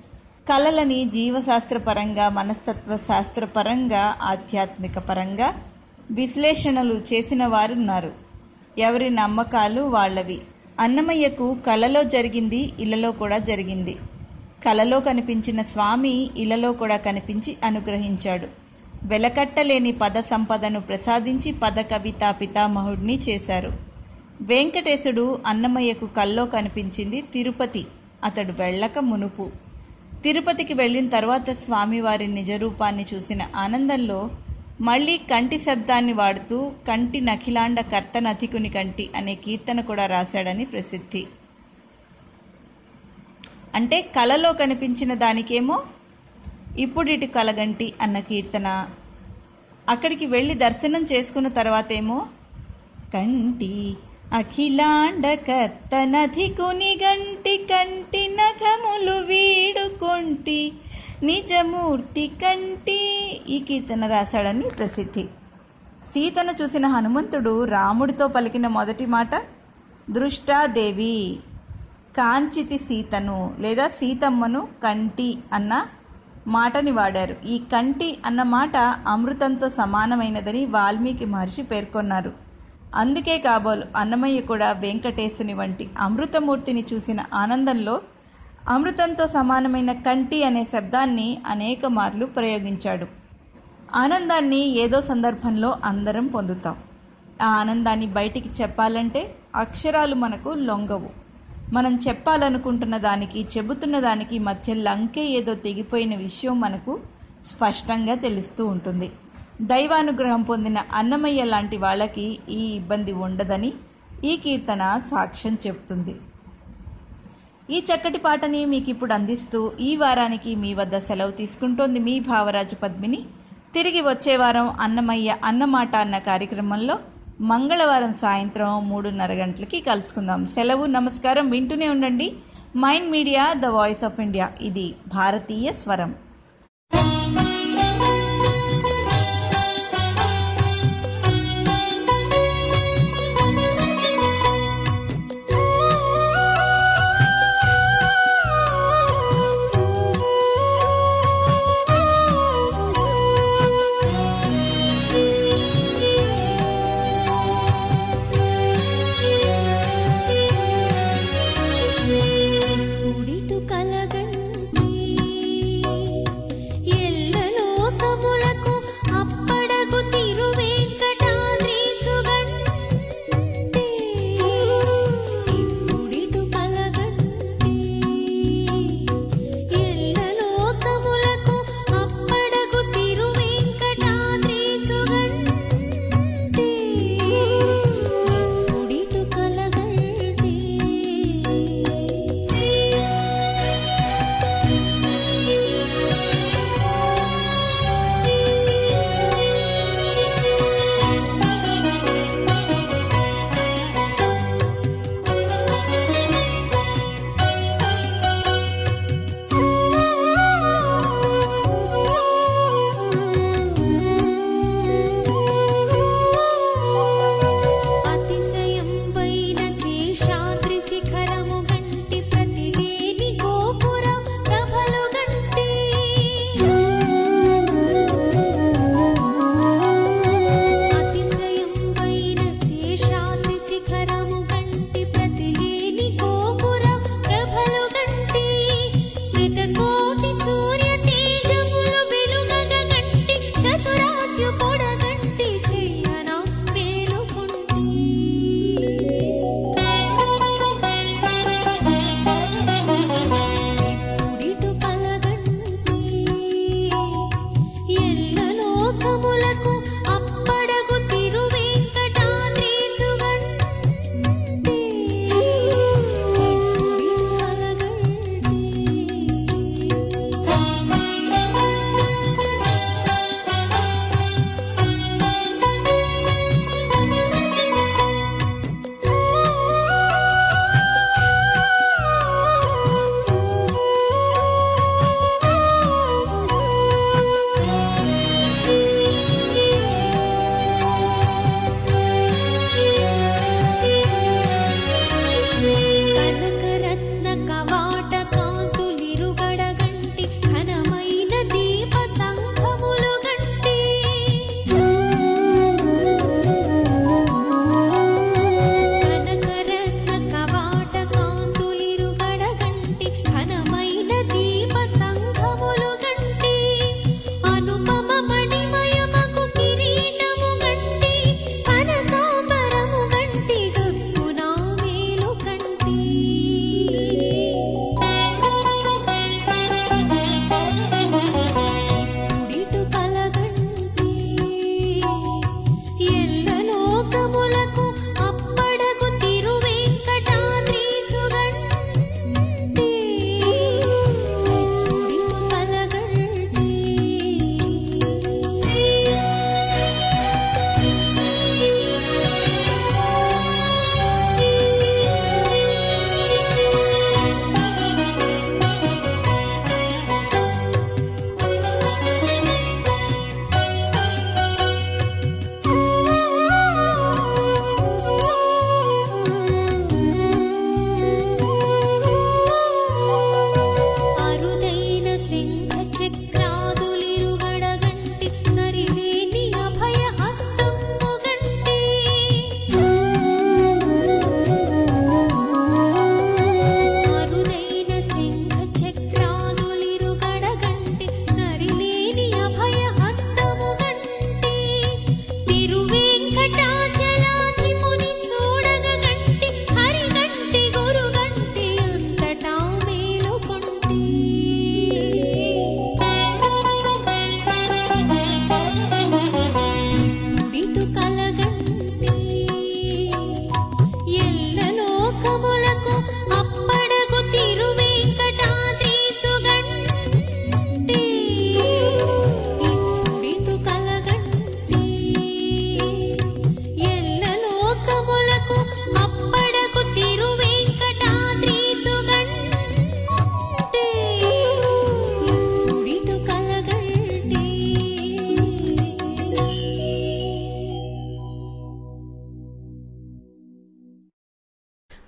కళలని జీవశాస్త్రపరంగా మనస్తత్వ శాస్త్రపరంగా ఆధ్యాత్మిక పరంగా విశ్లేషణలు చేసిన వారు ఉన్నారు ఎవరి నమ్మకాలు వాళ్ళవి అన్నమయ్యకు కలలో జరిగింది ఇళ్లలో కూడా జరిగింది కలలో కనిపించిన స్వామి ఇళ్లలో కూడా కనిపించి అనుగ్రహించాడు వెలకట్టలేని పద సంపదను ప్రసాదించి పద కవితా పితామహుడిని చేశారు వెంకటేశుడు అన్నమయ్యకు కల్లో కనిపించింది తిరుపతి అతడు వెళ్ళక మునుపు తిరుపతికి వెళ్ళిన తర్వాత స్వామివారి నిజరూపాన్ని చూసిన ఆనందంలో మళ్ళీ కంటి శబ్దాన్ని వాడుతూ కంటి నఖిలాండ కర్తనధికుని కంటి అనే కీర్తన కూడా రాశాడని ప్రసిద్ధి అంటే కలలో కనిపించిన దానికేమో ఇప్పుడిటి కలగంటి అన్న కీర్తన అక్కడికి వెళ్ళి దర్శనం చేసుకున్న తర్వాతేమో కంటి అఖిలాండ కర్తనధికుని గంటి కంటి నఖములు వీడుకొంటి నిజమూర్తి కంటి ఈ కీర్తన రాశాడని ప్రసిద్ధి సీతను చూసిన హనుమంతుడు రాముడితో పలికిన మొదటి మాట దృష్టాదేవి కాంచితి సీతను లేదా సీతమ్మను కంటి అన్న మాటని వాడారు ఈ కంటి అన్న మాట అమృతంతో సమానమైనదని వాల్మీకి మహర్షి పేర్కొన్నారు అందుకే కాబోలు అన్నమయ్య కూడా వెంకటేశుని వంటి అమృతమూర్తిని చూసిన ఆనందంలో అమృతంతో సమానమైన కంటి అనే శబ్దాన్ని అనేక మార్లు ప్రయోగించాడు ఆనందాన్ని ఏదో సందర్భంలో అందరం పొందుతాం ఆ ఆనందాన్ని బయటికి చెప్పాలంటే అక్షరాలు మనకు లొంగవు మనం చెప్పాలనుకుంటున్న దానికి చెబుతున్న దానికి మధ్య లంకే ఏదో తెగిపోయిన విషయం మనకు స్పష్టంగా తెలుస్తూ ఉంటుంది దైవానుగ్రహం పొందిన అన్నమయ్య లాంటి వాళ్ళకి ఈ ఇబ్బంది ఉండదని ఈ కీర్తన సాక్ష్యం చెప్తుంది ఈ చక్కటి పాటని మీకు ఇప్పుడు అందిస్తూ ఈ వారానికి మీ వద్ద సెలవు తీసుకుంటోంది మీ భావరాజు పద్మిని తిరిగి వచ్చే వారం అన్నమయ్య అన్నమాట అన్న కార్యక్రమంలో మంగళవారం సాయంత్రం మూడున్నర గంటలకి కలుసుకుందాం సెలవు నమస్కారం వింటూనే ఉండండి mind media the voice of India ఇది భారతీయ స్వరం కూడిటు కలగండి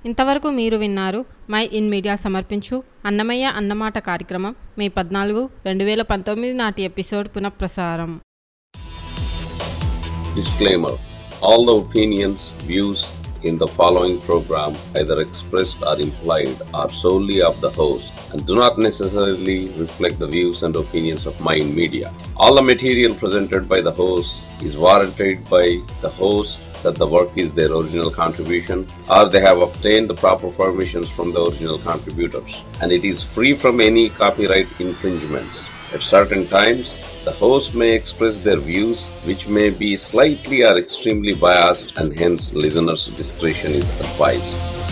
ఇంతవరకు మీరు విన్నారు మై ఇన్ మీడియా సమర్పించు అన్నమయ్య అన్నమాట కార్యక్రమం మే పద్నాలుగు రెండు వేల పంతొమ్మిది నాటి ఎపిసోడ్ పునఃప్రసారం Disclaimer All the opinions, views in the following program, either expressed or implied, are solely of the host and do not necessarily reflect the views and opinions of Mind Media. All the material presented by the host is warranted by the host that the work is their original contribution or they have obtained the proper permissions from the original contributors and it is free from any copyright infringements. At certain times, the host may express their views, which may be slightly or extremely biased, and hence listeners' discretion is advised.